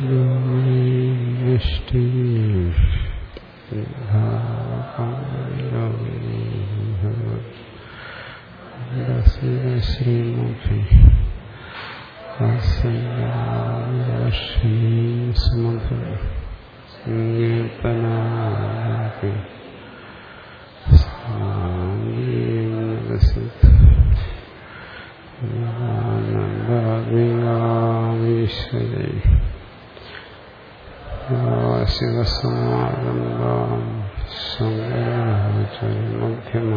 ശ്രീമുഖി സുമധുര സംഗീതനാക്കി ആനന്ദീശ്വരേ ശിവസമാരംഭാം ശങ്കരാചാര്യമധ്യമ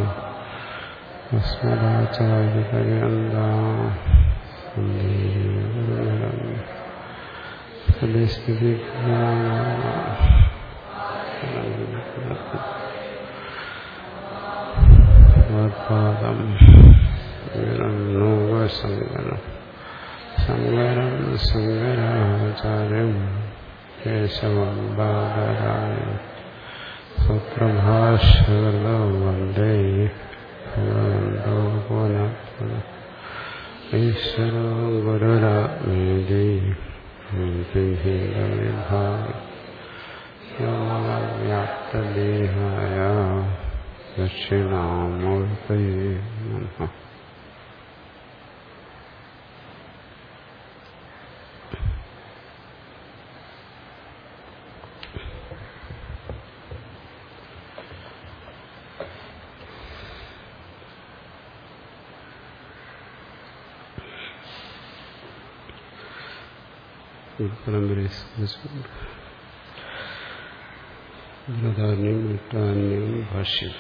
പാദം ശങ്കരം ശങ്കരം ശങ്കരാചാര്യം കേശവം ബാദരായ സുപ്രഭാഷകൃതോ വന്ദേ ഭഗവന്തോ പുനഃ ഈശ്വരോ ഗുരുരാത്മേതി വ്യാപ്തദേഹായ ദക്ഷിണാമൂർത്തയേ നമഃ പരമ്പരയെ സ്മരിച്ചുകൊണ്ട് ബൃഹദാരണ്യം വിട്ടാന്യം ഭാഷ്യം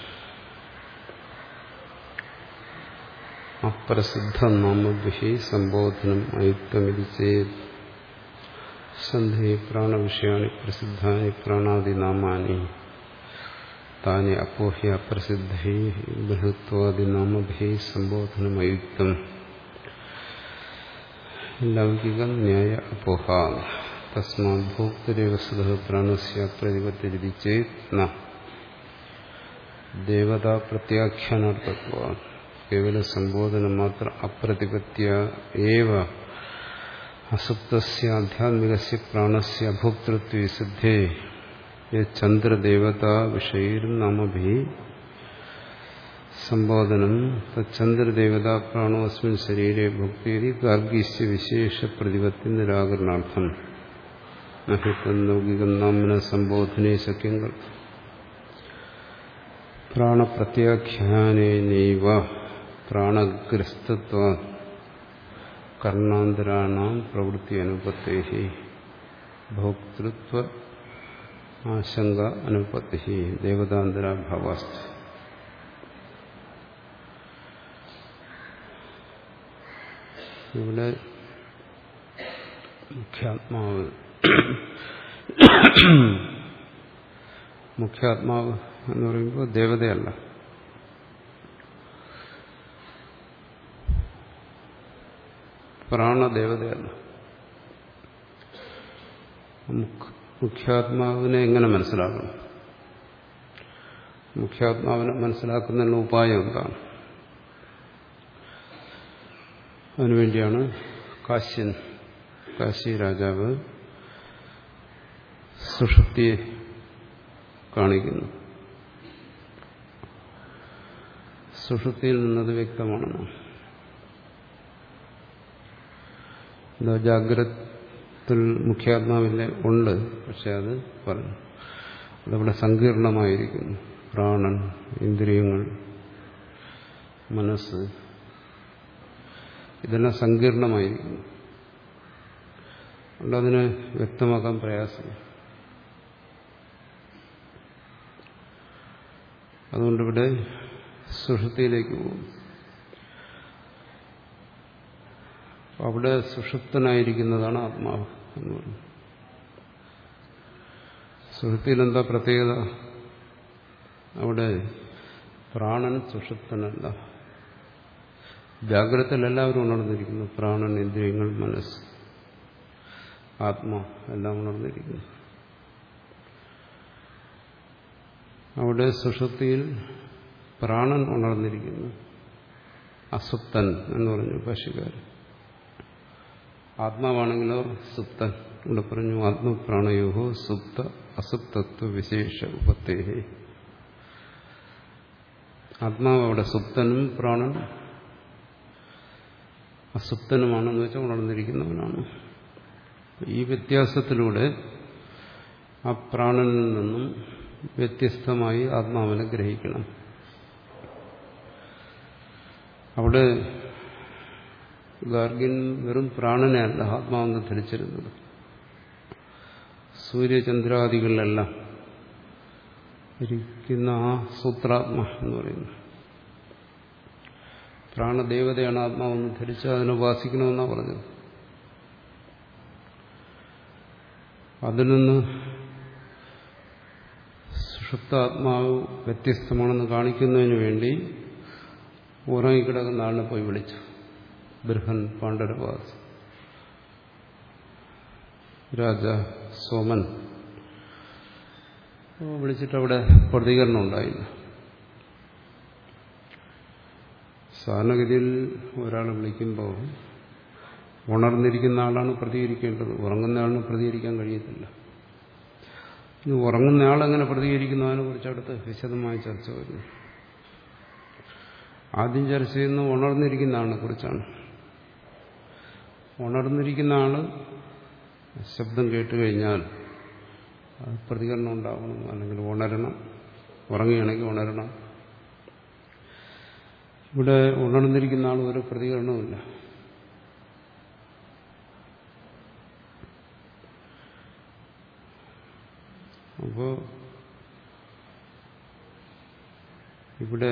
അപ്രസിദ്ധ നാമഭി സംബോധനം അയുക്തമിതി ചേത് സന്ധി പ്രാണവിഷയാണി പ്രസിദ്ധാനി പ്രാണാദിനാമാനി താനി അപ്പോഹ്യ അപ്രസിദ്ധി ബൃഹത്വാദിനാമഭി സംബോധനം അയുക്തം ലൗകിക ന്യായ അപോഹ തസ്മാത് ഭോക്തരേവ സുഖ പ്രാണസ്യ പ്രതിപത്തിരിതി ചേത് ദേവതാ പ്രത്യാഖ്യാനാർത്ഥത്വ കേവല സംബോധനം മാത്ര അപ്രതിപത്യ ഏവ അസുപ്തസ്യ ആധ്യാത്മികസ്യ പ്രാണസ്യ ഭോക്തൃത്വ സിദ്ധേ ചന്ദ്രദേവതാ വിഷയൈർനാമഭി സംബോധനം തച്ചന്ദ്രദേവതാ പ്രാണോ അസ്മിൻ ശരീരെ ഭുക്തി ഗാർഗീസ്യ വിശേഷ പ്രതിപത്തി നിരാകരണാർത്ഥം നഹിത്തൗകികം നാമന സംബോധനേ ശക്യങ്ങൾ പ്രാണപ്രത്യാഖ്യാനേനൈവ പ്രാണഗ്രസ്തത്വ കർണാന്തരാണാം പ്രവൃത്തി അനുപത്തേ ഭോക്തൃത്വ ആശങ്ക അനുപത്തി ദേവതാന്തരാഭാവാസ്ഥ ഇവിടെ മുഖ്യാത്മാവ് മുഖ്യാത്മാവ് എന്ന് പറയുമ്പോൾ ദേവതയല്ല പ്രാണദേവതയല്ല മുഖ്യാത്മാവിനെ എങ്ങനെ മനസ്സിലാക്കണം മുഖ്യാത്മാവിനെ മനസ്സിലാക്കുന്നതിനുള്ള ഉപായം എന്താണ് അതിനുവേണ്ടിയാണ് കാശ്യൻ കാശി രാജാവ് സുഷുപ്തിയെ കാണിക്കുന്നു സുഷുപ്തിയിൽ നിന്നത് വ്യക്തമാണെന്ന് എന്താ ജാഗ്രത്തിൽ മുഖ്യാത്മാവില്ല ഉണ്ട് പക്ഷെ അത് പറഞ്ഞു അതവിടെ സങ്കീർണമായിരിക്കുന്നു പ്രാണൻ ഇന്ദ്രിയങ്ങൾ മനസ്സ് ഇതെല്ലാം സങ്കീർണമായിരിക്കുന്നു അതുകൊണ്ട് അതിന് വ്യക്തമാക്കാൻ പ്രയാസം അതുകൊണ്ടിവിടെ സുഷുപ്തിയിലേക്ക് പോകും അവിടെ സുഷുപ്തനായിരിക്കുന്നതാണ് ആത്മാവ് എന്ന് പറഞ്ഞു സുഷുപ്തിയിൽ എന്താ പ്രത്യേകത അവിടെ പ്രാണൻ സുഷുപ്തനല്ല ജാഗ്രതയിൽ എല്ലാവരും ഉണർന്നിരിക്കുന്നു പ്രാണൻ ഇന്ദ്രിയങ്ങൾ മനസ്സ് ആത്മാ എല്ലാം ഉണർന്നിരിക്കുന്നു അവിടെ സുഷുപ്തിയിൽ പ്രാണൻ ഉണർന്നിരിക്കുന്നു അസുപ്തൻ എന്ന് പറഞ്ഞു ഭാഷകാരൻ ആത്മാവാണെങ്കിലോ സുപ്തൻ ഇവിടെ പറഞ്ഞു ആത്മപ്രാണയോ സുപ്ത അസുപ്തത്വ വിശേഷ ഉപത്തേഹി ആത്മാവ് അവിടെ സുപ്തനും പ്രാണൻ അസുപ്തനുമാണെന്ന് വെച്ചാൽ ഉണർന്നിരിക്കുന്നവനാണ് ഈ വ്യത്യാസത്തിലൂടെ ആ പ്രാണനിൽ നിന്നും വ്യത്യസ്തമായി ആത്മാവിനെ ഗ്രഹിക്കണം അവിടെ ഗാർഗിൻ വെറും പ്രാണനെ അല്ല ആത്മാവെന്ന് ധരിച്ചിരുന്നത് സൂര്യചന്ദ്രാദികളിലെല്ലാം ഇരിക്കുന്ന ആ സൂത്രാത്മ എന്ന് പറയുന്നു പ്രാണദേവതയാണ് ആത്മാവെന്ന് ധരിച്ച് അതിനെ ഉപാസിക്കണമെന്നാണ് പറഞ്ഞത് അതിൽ നിന്ന് സുഷുപ്താത്മാവ് വ്യത്യസ്തമാണെന്ന് കാണിക്കുന്നതിന് വേണ്ടി ഉറങ്ങിക്കിടക്കുന്ന ആളിനെ പോയി വിളിച്ചു ബൃഹൻ പാണ്ഡരവാസ് രാജ സോമൻ വിളിച്ചിട്ട് അവിടെ പ്രതികരണം ഉണ്ടായില്ല സാധാരണഗതിയിൽ ഒരാൾ വിളിക്കുമ്പോൾ ഉണർന്നിരിക്കുന്ന ആളാണ് പ്രതികരിക്കേണ്ടത് ഉറങ്ങുന്ന ആളിന് പ്രതികരിക്കാൻ കഴിയത്തില്ല ഇനി ഉറങ്ങുന്ന ആളെങ്ങനെ പ്രതികരിക്കുന്നതിനെ കുറിച്ച് അടുത്ത് വിശദമായി ചർച്ച വരുന്നു ആദ്യം ചർച്ച ചെയ്യുന്ന ഉണർന്നിരിക്കുന്ന ആളിനെ കുറിച്ചാണ് ഉണർന്നിരിക്കുന്ന ആള് ശബ്ദം കേട്ട് കഴിഞ്ഞാൽ അത് പ്രതികരണം ഉണ്ടാവണം അല്ലെങ്കിൽ ഉണരണം ഉറങ്ങുകയാണെങ്കിൽ ഉണരണം ഇവിടെ ഉണർന്നിരിക്കുന്ന ആൾ ഒരു പ്രതികരണവുമില്ല അപ്പോ ഇവിടെ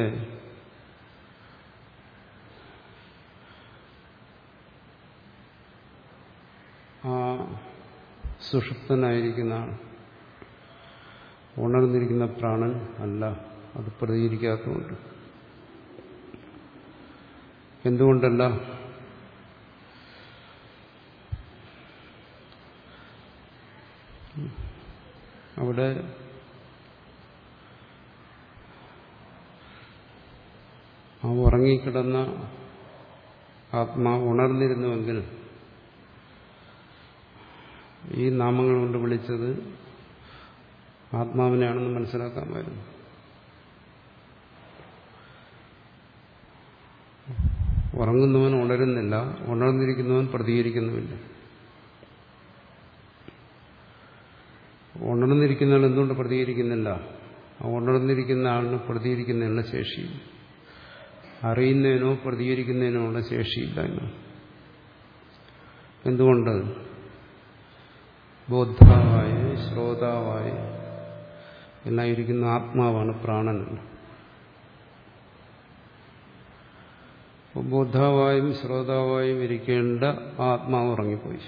ആ സുഷുപ്തനായിരിക്കുന്ന ആൾ ഉണർന്നിരിക്കുന്ന പ്രാണൻ അല്ല അത് പ്രതികരിക്കാത്തതുകൊണ്ട് എന്തുകൊണ്ടല്ല അവിടെ ആ ഉറങ്ങിക്കിടന്ന ആത്മാവ് ഉണർന്നിരുന്നുവെങ്കിൽ ഈ നാമങ്ങൾ കൊണ്ട് വിളിച്ചത് ആത്മാവിനെയാണെന്ന് മനസ്സിലാക്കാമായിരുന്നു ഉറങ്ങുന്നവൻ ഉണരുന്നില്ല ഉണർന്നിരിക്കുന്നവൻ പ്രതികരിക്കുന്നുമില്ല ഉണർന്നിരിക്കുന്ന ആൾ എന്തുകൊണ്ട് പ്രതികരിക്കുന്നില്ല ആ ഉണർന്നിരിക്കുന്ന ആളിന് പ്രതികരിക്കുന്നതിനുള്ള ശേഷി അറിയുന്നതിനോ പ്രതികരിക്കുന്നതിനോ ഉള്ള ശേഷിയില്ല എന്ന് എന്തുകൊണ്ട് ബോദ്ധാവായ ശ്രോതാവായ എല്ലാം ഇരിക്കുന്ന ആത്മാവാണ് പ്രാണനല്ല ബോദ്ധാവായും ശ്രോതാവായും ഇരിക്കേണ്ട ആത്മാവ് ഉറങ്ങിപ്പോയി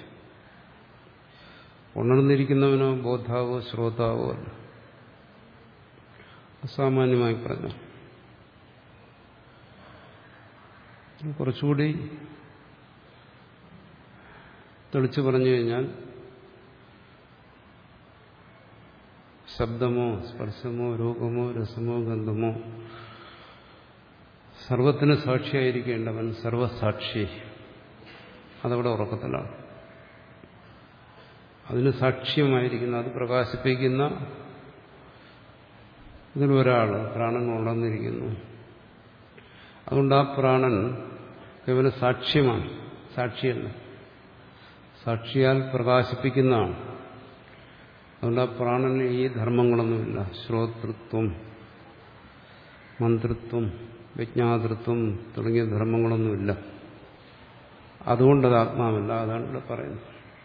ഉണർന്നിരിക്കുന്നവനോ ബോദ്ധാവോ ശ്രോതാവോ അല്ല അസാമാന്യമായി പറഞ്ഞു കുറച്ചുകൂടി തെളിച്ചു പറഞ്ഞു കഴിഞ്ഞാൽ ശബ്ദമോ സ്പർശമോ രൂപമോ രസമോ ഗന്ധമോ സർവത്തിന് സാക്ഷിയായിരിക്കേണ്ടവൻ സർവസാക്ഷി അതവിടെ ഉറക്കത്തിലാണ് അതിന് സാക്ഷ്യമായിരിക്കുന്ന അത് പ്രകാശിപ്പിക്കുന്ന ഇതിലൊരാൾ പ്രാണൻ ഉണർന്നിരിക്കുന്നു അതുകൊണ്ട് ആ പ്രാണൻ കേവലം സാക്ഷ്യമാണ് സാക്ഷിയല്ല സാക്ഷിയാൽ പ്രകാശിപ്പിക്കുന്നതാണ് അതുകൊണ്ട് ആ പ്രാണന് ഈ ധർമ്മങ്ങളൊന്നുമില്ല ശ്രോതൃത്വം മന്ത്രിത്വം വിജ്ഞാതൃത്വം തുടങ്ങിയ ധർമ്മങ്ങളൊന്നുമില്ല അതുകൊണ്ടത് ആത്മാവല്ല അതാണ് ഇവിടെ പറയുന്നത്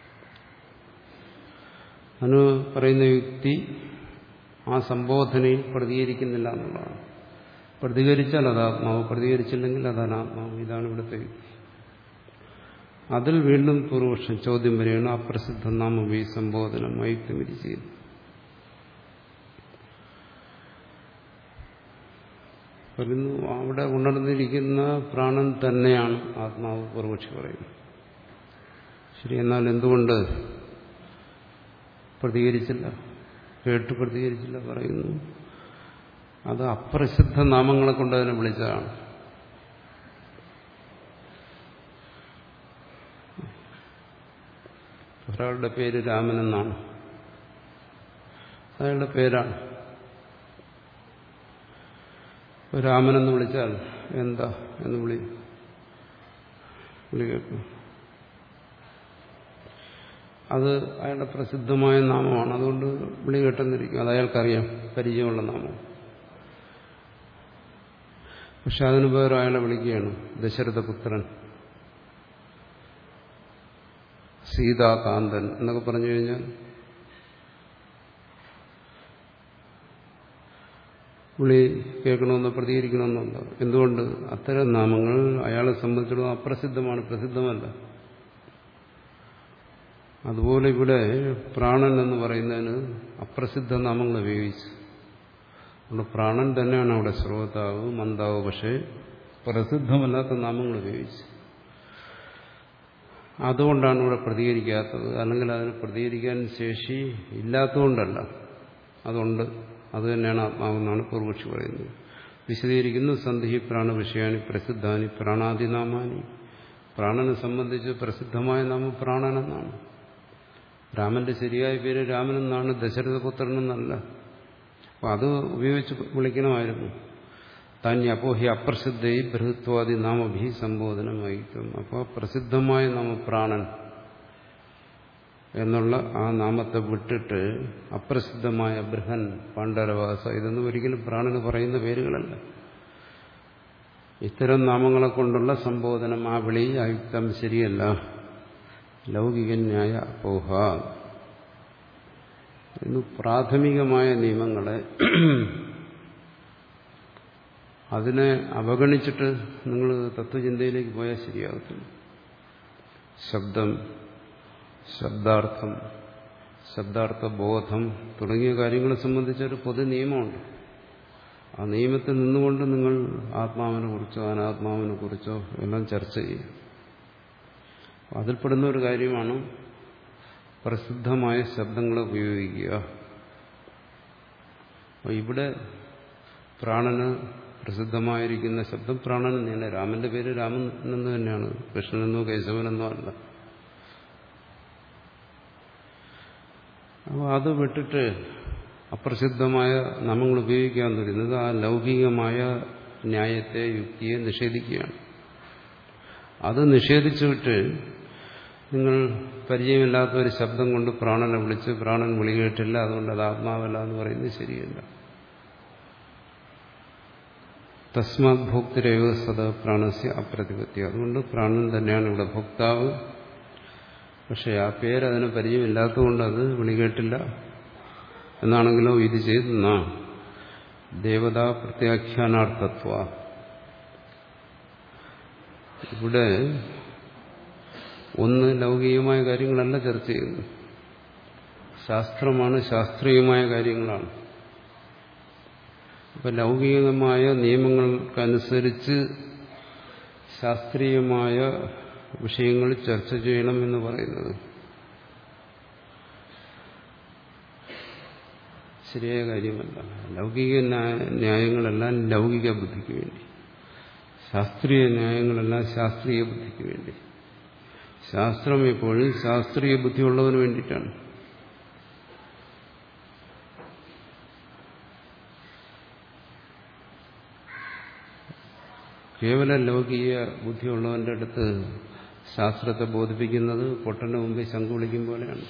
അതിന് പറയുന്ന യുക്തി ആ സംബോധനയിൽ പ്രതികരിക്കുന്നില്ല എന്നുള്ളതാണ് പ്രതികരിച്ചാൽ അത് ആത്മാവ് പ്രതികരിച്ചില്ലെങ്കിൽ അത് അനാത്മാവ് ഇതാണ് ഇവിടുത്തെ യുക്തി അതിൽ വീണ്ടും പൂർവക്ഷം ചോദ്യം വരികയാണ് അപ്രസിദ്ധ നാമവി സംബോധനം അയുക്തം വിരിച്ചിരുന്നു പറയുന്നു അവിടെ ഉണർന്നിരിക്കുന്ന പ്രാണൻ തന്നെയാണ് ആത്മാവ് പൂർവക്ഷി പറയുന്നത് ശരി എന്നാൽ എന്തുകൊണ്ട് പ്രതികരിച്ചില്ല കേട്ട് പ്രതികരിച്ചില്ല പറയുന്നു അത് അപ്രസിദ്ധ നാമങ്ങളെ കൊണ്ട് അതിനെ വിളിച്ചതാണ് ഒരാളുടെ പേര് രാമൻ എന്നാണ് അയാളുടെ പേരാണ് രാമൻ എന്ന് വിളിച്ചാൽ എന്താ എന്ന് വിളി വിളി കേൾക്കും അത് അയാളുടെ പ്രസിദ്ധമായ നാമമാണ് അതുകൊണ്ട് വിളി കേട്ടെന്നിരിക്കും അത് അയാൾക്കറിയാം പരിചയമുള്ള നാമം പക്ഷെ അതിനു പകരം അയാളെ വിളിക്കുകയാണ് ദശരഥപുത്രൻ സീതാകാന്തൻ എന്നൊക്കെ പറഞ്ഞു കഴിഞ്ഞാൽ വിളി കേൾക്കണമെന്നോ പ്രതികരിക്കണമെന്നോ എന്തുകൊണ്ട് അത്തരം നാമങ്ങൾ അയാളെ സംബന്ധിച്ചിടത്തോളം അപ്രസിദ്ധമാണ് പ്രസിദ്ധമല്ല അതുപോലെ ഇവിടെ പ്രാണൻ എന്ന് പറയുന്നതിന് അപ്രസിദ്ധ നാമങ്ങൾ ഉപയോഗിച്ചു അതുകൊണ്ട് പ്രാണൻ തന്നെയാണ് അവിടെ ശ്രോതാവ് മന്ദാവ് പക്ഷേ പ്രസിദ്ധമല്ലാത്ത നാമങ്ങൾ ഉപയോഗിച്ചു അതുകൊണ്ടാണ് ഇവിടെ പ്രതികരിക്കാത്തത് അല്ലെങ്കിൽ അതിന് പ്രതികരിക്കാൻ ശേഷി ഇല്ലാത്തതുകൊണ്ടല്ല അതുകൊണ്ട് അത് തന്നെയാണ് ആത്മാവെന്നാണ് പൂർവക്ഷി പറയുന്നത് വിശദീകരിക്കുന്നു സന്ധിഹി പ്രാണ വിഷയാനി പ്രസിദ്ധാനി പ്രാണാദിനാമാനി പ്രാണനെ സംബന്ധിച്ച് പ്രസിദ്ധമായ നാമം പ്രാണനെന്നാണ് രാമന്റെ ശരിയായ പേര് രാമനെന്നാണ് ദശരഥപുത്രനെന്നല്ല അപ്പം അത് ഉപയോഗിച്ച് വിളിക്കണമായിരുന്നു താന്യ അപ്പോ ഹി അപ്രസിദ്ധയി ബൃഹത്വാദി നാമഭി സംബോധനമായിരിക്കും അപ്പോൾ പ്രസിദ്ധമായ നാമ പ്രാണൻ എന്നുള്ള ആ നാമത്തെ വിട്ടിട്ട് അപ്രസിദ്ധമായ ബൃഹൻ പാണ്ഡരവാസ ഇതൊന്നും ഒരിക്കലും പ്രാണന് പറയുന്ന പേരുകളല്ല ഇത്തരം നാമങ്ങളെ കൊണ്ടുള്ള സംബോധനം ആ വിളി അയുക്തം ശരിയല്ല ലൗകികന്യായ അപോഹ ഇന്ന് പ്രാഥമികമായ നിയമങ്ങളെ അതിനെ അവഗണിച്ചിട്ട് നിങ്ങൾ തത്വചിന്തയിലേക്ക് പോയാൽ ശരിയാകത്തില്ല ശബ്ദം ശബ്ദാർത്ഥം ശബ്ദാർത്ഥ ബോധം തുടങ്ങിയ കാര്യങ്ങളെ സംബന്ധിച്ചൊരു പൊതു നിയമമുണ്ട് ആ നിയമത്തിൽ നിന്നുകൊണ്ട് നിങ്ങൾ ആത്മാവിനെ കുറിച്ചോ അനാത്മാവിനെ കുറിച്ചോ എല്ലാം ചർച്ച ചെയ്യും അതിൽപ്പെടുന്ന ഒരു കാര്യമാണ് പ്രസിദ്ധമായ ശബ്ദങ്ങൾ ഉപയോഗിക്കുക അപ്പോൾ ഇവിടെ പ്രാണന് പ്രസിദ്ധമായിരിക്കുന്ന ശബ്ദം പ്രാണൻ തന്നെയാണ് രാമന്റെ പേര് രാമൻ എന്ന് തന്നെയാണ് കൃഷ്ണനെന്നോ കേശവനെന്നോ അല്ല അപ്പോൾ അത് വിട്ടിട്ട് അപ്രസിദ്ധമായ നാമങ്ങൾ ഉപയോഗിക്കാൻ വരുന്നത് ആ ലൗകികമായ ന്യായത്തെ യുക്തിയെ നിഷേധിക്കുകയാണ് അത് നിഷേധിച്ചുവിട്ട് നിങ്ങൾ പരിചയമില്ലാത്ത ഒരു ശബ്ദം കൊണ്ട് പ്രാണനെ വിളിച്ച് പ്രാണൻ വിളി കേട്ടില്ല അതുകൊണ്ട് അത് ആത്മാവല്ല എന്ന് പറയുന്നത് ശരിയല്ല തസ്മാത് ഭോക്തിരേവ സദ പ്രാണസ്യ അപ്രതിപത്തി അതുകൊണ്ട് പ്രാണൻ തന്നെയാണ് ഇവിടെ ഭോക്താവ് പക്ഷെ ആ പേര് അതിന് പരിചയമില്ലാത്തതുകൊണ്ട് അത് വിളി കേട്ടില്ല എന്നാണെങ്കിലോ ഇത് ചെയ്തെന്ന ദേവതാ പ്രത്യാഖ്യാനാർത്ഥത്വ ഇവിടെ ഒന്ന് ലൗകികമായ കാര്യങ്ങളല്ല ചർച്ച ചെയ്യുന്നത് ശാസ്ത്രമാണ് ശാസ്ത്രീയമായ കാര്യങ്ങളാണ് ഇപ്പൊ ലൗകികമായ നിയമങ്ങൾക്കനുസരിച്ച് ശാസ്ത്രീയമായ വിഷയങ്ങൾ ചർച്ച ചെയ്യണം എന്ന് പറയുന്നത് ശരിയായ കാര്യമല്ല ലൗകിക ന്യായങ്ങളെല്ലാം ലൗകിക ബുദ്ധിക്ക് വേണ്ടി ശാസ്ത്രീയ ന്യായങ്ങളെല്ലാം ശാസ്ത്രീയ ബുദ്ധിക്ക് വേണ്ടി ശാസ്ത്രം എപ്പോഴും ശാസ്ത്രീയ ബുദ്ധിയുള്ളവന് വേണ്ടിയിട്ടാണ് കേവല ലൗകിക ബുദ്ധിയുള്ളവന്റെ അടുത്ത് ശാസ്ത്രത്തെ ബോധിപ്പിക്കുന്നത് പൊട്ടന്റെ മുമ്പിൽ ശംഖു വിളിക്കും പോലെയാണ്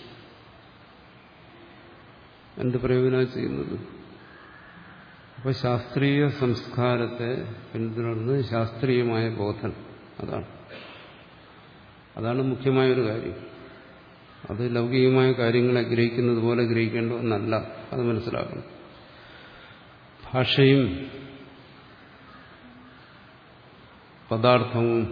എന്ത് പ്രയോജനമാണ് ചെയ്യുന്നത് അപ്പൊ ശാസ്ത്രീയ സംസ്കാരത്തെ പിന്തുടർന്ന് ശാസ്ത്രീയമായ ബോധൻ അതാണ് അതാണ് മുഖ്യമായ ഒരു കാര്യം അത് ലൗകികമായ കാര്യങ്ങളെ ഗ്രഹിക്കുന്നത് പോലെ ഗ്രഹിക്കേണ്ട ഒന്നല്ല അത് മനസ്സിലാക്കണം ഭാഷയും പദാർത്ഥവും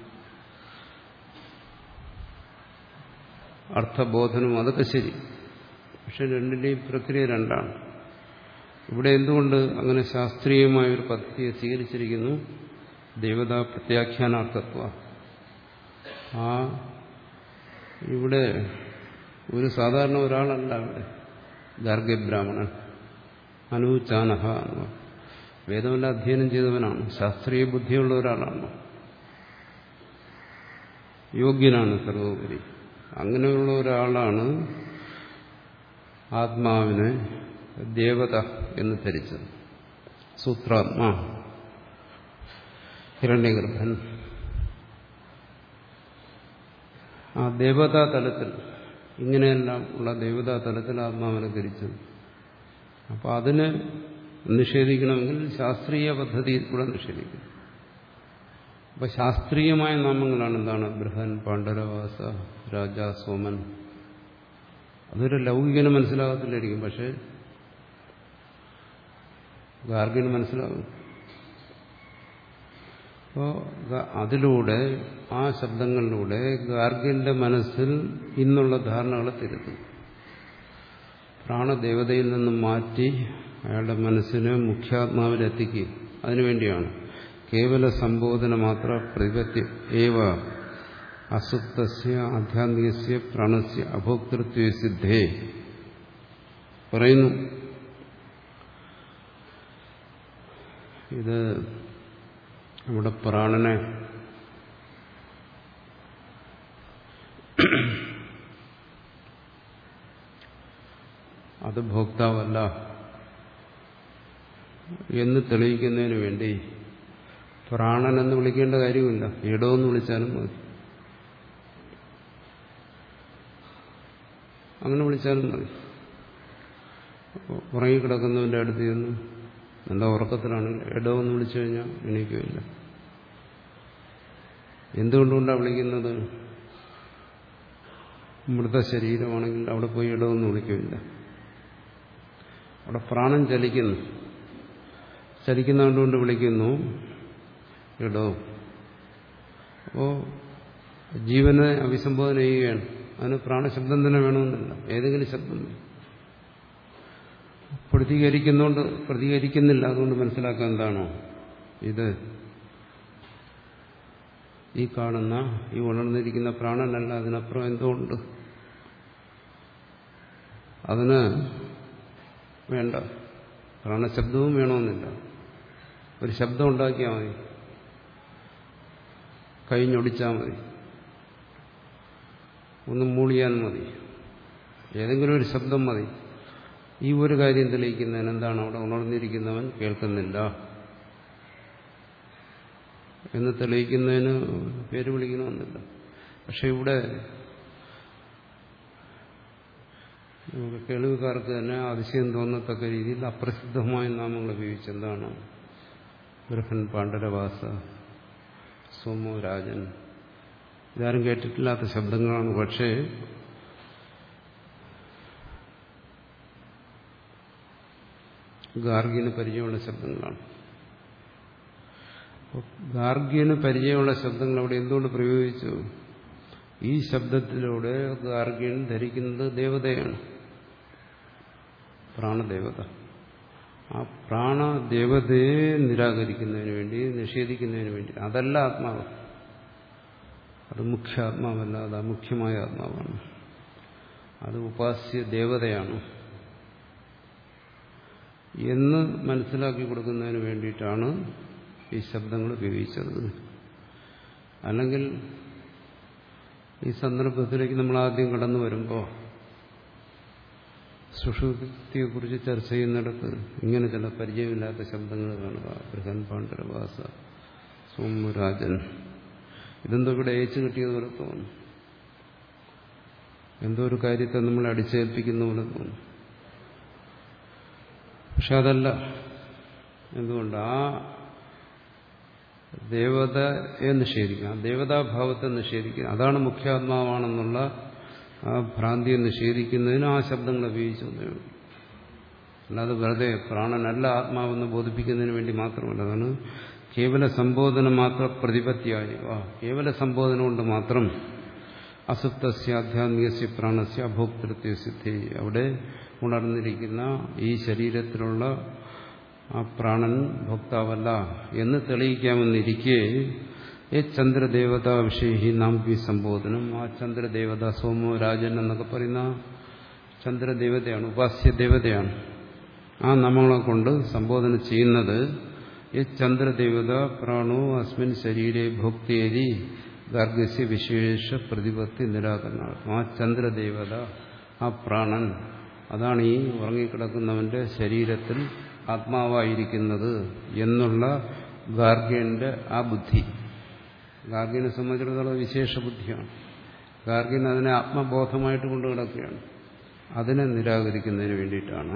അർത്ഥബോധനവും അതൊക്കെ ശരി പക്ഷെ രണ്ടിന്റെയും പ്രക്രിയ രണ്ടാണ് ഇവിടെ എന്തുകൊണ്ട് അങ്ങനെ ശാസ്ത്രീയമായ ഒരു പദ്ധതിയെ സ്വീകരിച്ചിരിക്കുന്നു ദേവതാ പ്രത്യാഖ്യാനാർത്ഥത്വ ആ ഇവിടെ ഒരു സാധാരണ ഒരാളല്ല അവിടെ ഗാർഗ്യബ്രാഹ്മണൻ അനുചാനഹ എന്ന് വേദമെല്ലാം അധ്യയനം ചെയ്തവനാണ് ശാസ്ത്രീയ ബുദ്ധിയുള്ള ഒരാളാണ് യോഗ്യനാണ് സർവോപരി അങ്ങനെയുള്ള ഒരാളാണ് ആത്മാവിനെ ദേവത എന്ന് ധരിച്ചത് സൂത്രാത്മാ ഹിരണ്യഗർഭൻ ആ ദേവതാ തലത്തിൽ ഇങ്ങനെയെല്ലാം ഉള്ള ദേവതാ തലത്തിൽ ആത്മാവിനെ ധരിച്ചത് അപ്പോൾ അതിനെ നിഷേധിക്കണമെങ്കിൽ ശാസ്ത്രീയ പദ്ധതിയിൽ കൂടെ നിഷേധിക്കണം അപ്പൊ ശാസ്ത്രീയമായ നാമങ്ങളാണ് എന്താണ് ബൃഹൻ പാണ്ഡരവാസ രാജ സോമൻ അതൊരു ലൗകികന് മനസ്സിലാകത്തില്ലായിരിക്കും പക്ഷെ ഗാർഗിന് മനസ്സിലാകും അപ്പോൾ അതിലൂടെ ആ ശബ്ദങ്ങളിലൂടെ ഗാർഗിന്റെ മനസ്സിൽ ഇന്നുള്ള ധാരണകളെ തിരുത്തും പ്രാണദേവതയിൽ നിന്നും മാറ്റി അയാളുടെ മനസ്സിനെ മുഖ്യാത്മാവിലെത്തിക്കുക അതിനുവേണ്ടിയാണ് കേവല സംബോധന മാത്ര പ്രതിപത്തി ഏവ അസുപ്തസ്യ ആധ്യാത്മികസ്യ പ്രാണസ്യ അഭോക്തൃത്വ സിദ്ധേ പറയുന്നു ഇത് നമ്മുടെ പ്രാണനെ അത് ഭോക്താവല്ല എന്ന് തെളിയിക്കുന്നതിന് വേണ്ടി പ്രാണൻ എന്ന് വിളിക്കേണ്ട കാര്യമില്ല ഇടമെന്ന് വിളിച്ചാലും മതി അങ്ങനെ വിളിച്ചാലും മതി ഉറങ്ങിക്കിടക്കുന്നവന്റെ അടുത്ത് ചെന്ന് എന്താ ഉറക്കത്തിലാണെങ്കിൽ ഇടമെന്ന് വിളിച്ചു കഴിഞ്ഞാൽ എണീക്കുകയില്ല എന്തുകൊണ്ടുകൊണ്ടാണ് വിളിക്കുന്നത് മൃത ശരീരമാണെങ്കിൽ അവിടെ പോയി ഇടമെന്ന് വിളിക്കുകയില്ല അവിടെ പ്രാണൻ ചലിക്കുന്നു ചലിക്കുന്നതുകൊണ്ട് വിളിക്കുന്നു ഇടോ അപ്പോ ജീവനെ അഭിസംബോധന ചെയ്യുകയാണ് അതിന് പ്രാണശബ്ദം തന്നെ വേണമെന്നില്ല ഏതെങ്കിലും ശബ്ദം പ്രതികരിക്കുന്നോണ്ട് പ്രതികരിക്കുന്നില്ല അതുകൊണ്ട് മനസ്സിലാക്കാൻ എന്താണോ ഇത് ഈ കാണുന്ന ഈ ഉണർന്നിരിക്കുന്ന പ്രാണനല്ല അതിനപ്പുറം എന്തോ ഉണ്ട് അതിന് വേണ്ട പ്രാണശബ്ദവും വേണമെന്നില്ല ഒരു ശബ്ദം ഉണ്ടാക്കിയാൽ മതി കഴിഞ്ഞൊടിച്ചാൽ മതി ഒന്ന് മൂളിയാൽ മതി ഏതെങ്കിലും ഒരു ശബ്ദം മതി ഈ ഒരു കാര്യം തെളിയിക്കുന്നതിന് എന്താണ് അവിടെ ഉണർന്നിരിക്കുന്നവൻ കേൾക്കുന്നില്ല എന്ന് തെളിയിക്കുന്നതിന് പേര് വിളിക്കണമെന്നില്ല പക്ഷെ ഇവിടെ നമുക്ക് കേൾവിക്കാർക്ക് തന്നെ അതിശയം തോന്നത്തക്ക രീതിയിൽ അപ്രസിദ്ധമായ നാമങ്ങൾ ഉപയോഗിച്ചെന്താണ് ബൃഹൻ പാണ്ഡരവാസ സോമോ രാജൻ ഇതാരും കേട്ടിട്ടില്ലാത്ത ശബ്ദങ്ങളാണ് പക്ഷേ ഗാർഗിന് പരിചയമുള്ള ശബ്ദങ്ങളാണ് ഗാർഗ്യന് പരിചയമുള്ള ശബ്ദങ്ങൾ അവിടെ എന്തുകൊണ്ട് പ്രയോഗിച്ചു ഈ ശബ്ദത്തിലൂടെ ഗാർഗ്യൻ ധരിക്കുന്നത് ദേവതയാണ് പ്രാണദേവത ആ പ്രാണദേവതയെ നിരാകരിക്കുന്നതിന് വേണ്ടി നിഷേധിക്കുന്നതിന് വേണ്ടി അതല്ല ആത്മാവ് അത് മുഖ്യ ആത്മാവല്ല അത് അമുഖ്യമായ ആത്മാവാണ് അത് ഉപാസ്യ ദേവതയാണ് എന്ന് മനസ്സിലാക്കി കൊടുക്കുന്നതിന് വേണ്ടിയിട്ടാണ് ഈ ശബ്ദങ്ങൾ ഉപയോഗിച്ചത് അല്ലെങ്കിൽ ഈ സന്ദർഭത്തിലേക്ക് നമ്മൾ ആദ്യം കടന്നു വരുമ്പോൾ സുഷുപ്തിയെക്കുറിച്ച് ചർച്ച ചെയ്യുന്നിടത്ത് ഇങ്ങനെ ചില പരിചയമില്ലാത്ത ശബ്ദങ്ങൾ കാണുക ബൃഹൻ പാണ്ഡരവാസ സോമരാജൻ ഇതെന്തോ ഇവിടെ ഏച്ചു കിട്ടിയതുപോലെ തോന്നും എന്തോ ഒരു കാര്യത്തെ നമ്മൾ അടിച്ചേൽപ്പിക്കുന്ന പോലെ തോന്നും പക്ഷെ അതല്ല എന്തുകൊണ്ട് ആ ദേവതയെ നിഷേധിക്കുക ആ ദേവതാഭാവത്തെ നിഷേധിക്കുക അതാണ് മുഖ്യാത്മാവാണെന്നുള്ള ആ ഭ്രാന്തിയെ നിഷേധിക്കുന്നതിന് ആ ശബ്ദങ്ങൾ ഉപയോഗിച്ചു അല്ലാതെ വെറുതെ പ്രാണനല്ല ആത്മാവെന്ന് ബോധിപ്പിക്കുന്നതിന് വേണ്ടി മാത്രമല്ല അതാണ് കേവല സംബോധന മാത്ര പ്രതിപത്തിയായി ആ കേവല സംബോധന കൊണ്ട് മാത്രം അസുപ്തസ്യ ആധ്യാത്മികസ്യ പ്രാണസ്യ അഭോക്തൃത്വ സിദ്ധി അവിടെ ഉണർന്നിരിക്കുന്ന ഈ ശരീരത്തിലുള്ള ആ പ്രാണൻ ഭോക്താവല്ല എന്ന് തെളിയിക്കാമെന്നിരിക്കെ ഏ ചന്ദ്രദേവത വിഷയി നാം ഈ സംബോധനം ആ ചന്ദ്രദേവത സോമോ രാജൻ എന്നൊക്കെ പറയുന്ന ചന്ദ്രദേവതയാണ് ഉപാസ്യ ദേവതയാണ് ആ നമ്മളെ കൊണ്ട് സംബോധന ചെയ്യുന്നത് ഈ ചന്ദ്രദേവത പ്രാണോ അസ്മിൻ ശരീരെ ഭോക്തേരി ഗാർഗസ്യ വിശേഷ പ്രതിപത്തി നിരാകരണാർത്ഥം ആ ചന്ദ്രദേവത ആ പ്രാണൻ അതാണ് ഈ ഉറങ്ങിക്കിടക്കുന്നവന്റെ ശരീരത്തിൽ ആത്മാവായിരിക്കുന്നത് എന്നുള്ള ഗാർഗ്യന്റെ ആ ബുദ്ധി ഗാർഗ്യനെ സംബന്ധിച്ചിടത്തോളം വിശേഷ ബുദ്ധിയാണ് ഗാർഗ്യൻ അതിനെ ആത്മബോധമായിട്ട് കൊണ്ടു കിടക്കുകയാണ് അതിനെ നിരാകരിക്കുന്നതിന് വേണ്ടിയിട്ടാണ്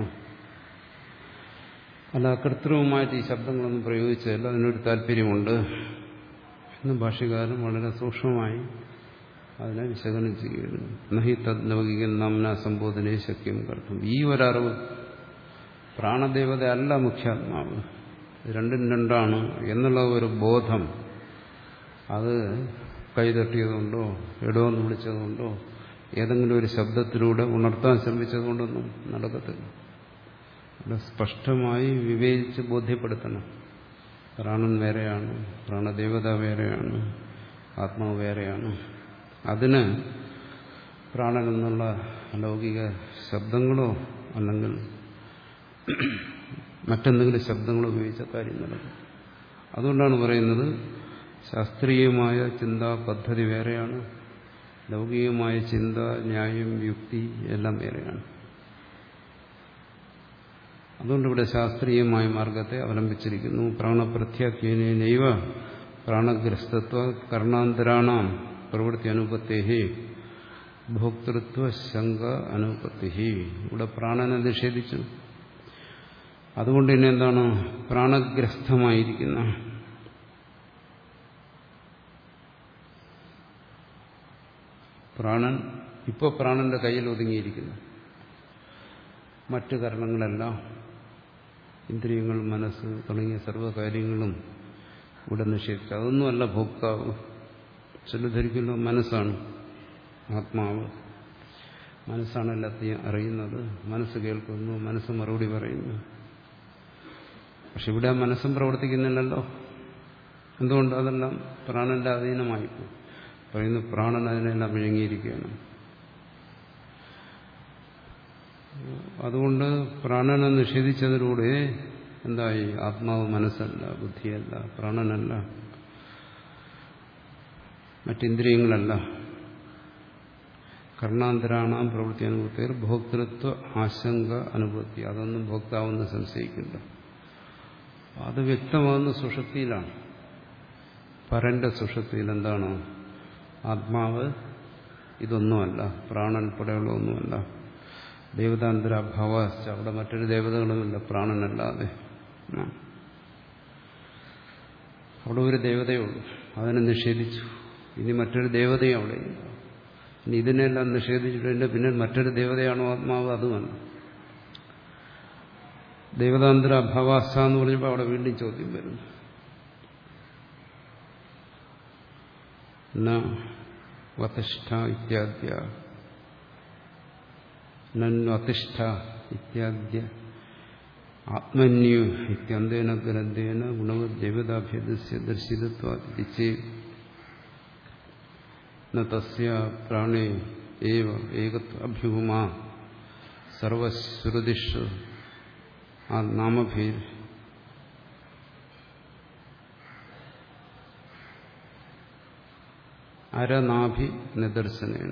അല്ല കൃത്രിമമായിട്ട് ഈ ശബ്ദങ്ങളൊന്നും പ്രയോഗിച്ചതല്ല അതിനൊരു താല്പര്യമുണ്ട് എന്ന് ഭാഷ്യകാരൻ വളരെ സൂക്ഷ്മമായി അതിനെ വിശകലനം ചെയ്യുന്നു നഹി തദ്ലൗകിക നാംന സംബോധനയെ ശക്യം കർത്തും ഈ ഒരറിവ് പ്രാണദേവത അല്ല മുഖ്യാത്മാവ് രണ്ടും രണ്ടാണ് എന്നുള്ള ഒരു ബോധം അത് കൈതട്ടിയതുകൊണ്ടോ ഇടമെന്ന് വിളിച്ചതുകൊണ്ടോ ഏതെങ്കിലും ഒരു ശബ്ദത്തിലൂടെ ഉണർത്താൻ ശ്രമിച്ചതുകൊണ്ടൊന്നും നടക്കത്തില്ല അവിടെ സ്പഷ്ടമായി വിവേചിച്ച് ബോധ്യപ്പെടുത്തണം പ്രാണൻ വേറെയാണ് പ്രാണദേവത വേറെയാണ് ആത്മാവ് വേറെയാണ് അതിന് പ്രാണൻ എന്നുള്ള ലൗകിക ശബ്ദങ്ങളോ അല്ലെങ്കിൽ മറ്റെന്തെങ്കിലും ശബ്ദങ്ങളോ ഉപയോഗിച്ച കാര്യം നടക്കും അതുകൊണ്ടാണ് പറയുന്നത് ശാസ്ത്രീയമായ ചിന്താ പദ്ധതി വേറെയാണ് ലൗകികമായ ചിന്ത ന്യായം യുക്തി എല്ലാം വേറെയാണ് അതുകൊണ്ട് ഇവിടെ ശാസ്ത്രീയമായ മാർഗത്തെ അവലംബിച്ചിരിക്കുന്നു പ്രാണപ്രത്യാഖ്യനൈവ പ്രാണഗ്രസ്തത്വ കർണാന്തരാണാം പ്രവൃത്തി അനുപത്തേഹി ഭോക്തൃത്വ ശങ്ക അനുപത്തി ഇവിടെ പ്രാണനെ നിഷേധിച്ചു അതുകൊണ്ട് തന്നെ എന്താണ് പ്രാണഗ്രസ്തമായിരിക്കുന്ന പ്രാണൻ ഇപ്പോൾ പ്രാണന്റെ കയ്യിൽ ഒതുങ്ങിയിരിക്കുന്നു മറ്റു കരണങ്ങളെല്ലാം ഇന്ദ്രിയങ്ങൾ മനസ്സ് തുടങ്ങിയ സർവ്വകാര്യങ്ങളും ഇവിടെ നിഷേധിച്ചു അതൊന്നുമല്ല ഭോക്താവ് ചില ധരിക്കുന്ന മനസ്സാണ് ആത്മാവ് മനസ്സാണ് എല്ലാത്തെയും അറിയുന്നത് മനസ്സ് കേൾക്കുന്നു മനസ്സ് മറുപടി പറയുന്നു പക്ഷെ ഇവിടെ മനസ്സും പ്രവർത്തിക്കുന്നില്ലല്ലോ എന്തുകൊണ്ട് അതെല്ലാം പ്രാണന്റെ അധീനമായി പറയുന്നു പ്രാണൻ അതിനെല്ലാം വിഴുങ്ങിയിരിക്കുകയാണ് അതുകൊണ്ട് പ്രാണനെ നിഷേധിച്ചതിലൂടെ എന്തായി ആത്മാവ് മനസ്സല്ല ബുദ്ധിയല്ല പ്രാണനല്ല മറ്റിന്ദ്രിയങ്ങളല്ല കർണാന്തരാണാം പ്രവൃത്തി അനുഭവത്തിൽ ഭോക്തൃത്വ ആശങ്ക അനുഭവത്തി അതൊന്നും ഭോക്താവെന്ന് സംശയിക്കില്ല അത് വ്യക്തമാകുന്ന സുഷക്തിയിലാണ് പരന്റെ സുഷക്തിയിൽ എന്താണ് ആത്മാവ് ഇതൊന്നുമല്ല പ്രാണൽപ്പെടെയുള്ള ഒന്നുമല്ല ദേവതാന്തരാഭാവ അവിടെ മറ്റൊരു ദേവതകളുമില്ല പ്രാണനല്ലാതെ അവിടെ ഒരു ദേവതയുള്ളൂ അതിനെ നിഷേധിച്ചു ഇനി മറ്റൊരു ദേവതയും അവിടെ ഇനി ഇതിനെല്ലാം നിഷേധിച്ചിട്ട് പിന്നെ മറ്റൊരു ദേവതയാണോ ആത്മാവ് അതുമല്ല ദേവതാന്തര അഭാവാസ്ഥ എന്ന് പറഞ്ഞപ്പോൾ അവിടെ വീണ്ടും ചോദ്യം വരുന്നു വതിഷ്ഠ ഇത്യാദ്യ നന്വതിഷ്ഠ ഇത്യാദ്യ ആത്മന്യു ഇത്യന്തേന ഗ്രന്ഥേന ഗുണവദേവതാഭ്യദസ്യ ദർശിതത്വാതിരിച്ച് തസ്യ പ്രാണേ ഏവ ഏകത്വ അഭ്യുപമാ സർവശ്രുതിഷു ആ നാമഭീർ അരനാഭി നിദർശനേന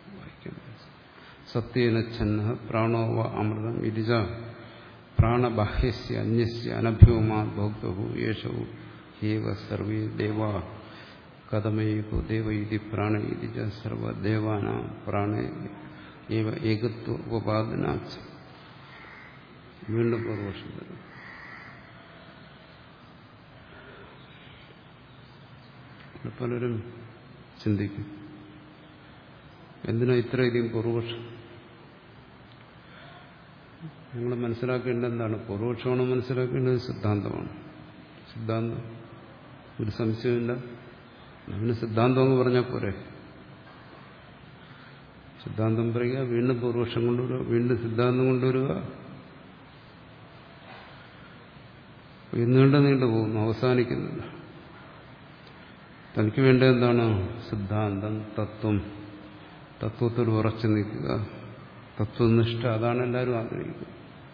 സത്യേനച്ഛന്ന പ്രാണോ വ അമൃതം ഇരിജ പ്രാണബാഹ്യസ്യ അന്യസ്യ അനഭ്യോമാ ഭോക്തഹു യേശവു ഹേവ സർവേ ദേവാ കഥമേകോ ദേവ ഇതി പ്രാണ ഇതി ച സർവദേവാന പ്രാണ ഏവ ഏകത്വ ഉപാദനാച്ച വീണ്ടും പൂർവക്ഷം തരും പലരും ചിന്തിക്കും എന്തിനാ ഇത്രയധികം പൂർവപക്ഷം നിങ്ങൾ മനസ്സിലാക്കേണ്ടത് എന്താണ് പൂർവപക്ഷമാണ് മനസ്സിലാക്കേണ്ടത് സിദ്ധാന്തമാണ് സിദ്ധാന്തം ഒരു സംശയമില്ല അവന് സിദ്ധാന്തം എന്ന് പറഞ്ഞാൽ പോരെ സിദ്ധാന്തം പറയുക വീണ്ടും പൂർവപക്ഷം കൊണ്ടുവരിക വീണ്ടും സിദ്ധാന്തം കൊണ്ടുവരിക നീണ്ടു നീണ്ടു പോകുന്നു അവസാനിക്കുന്നില്ല തനിക്ക് വേണ്ട എന്താണ് സിദ്ധാന്തം തത്വം തത്വത്തിൽ ഉറച്ചു നിൽക്കുക തത്വനിഷ്ഠ അതാണ് എല്ലാവരും ആഗ്രഹിക്കുന്നത്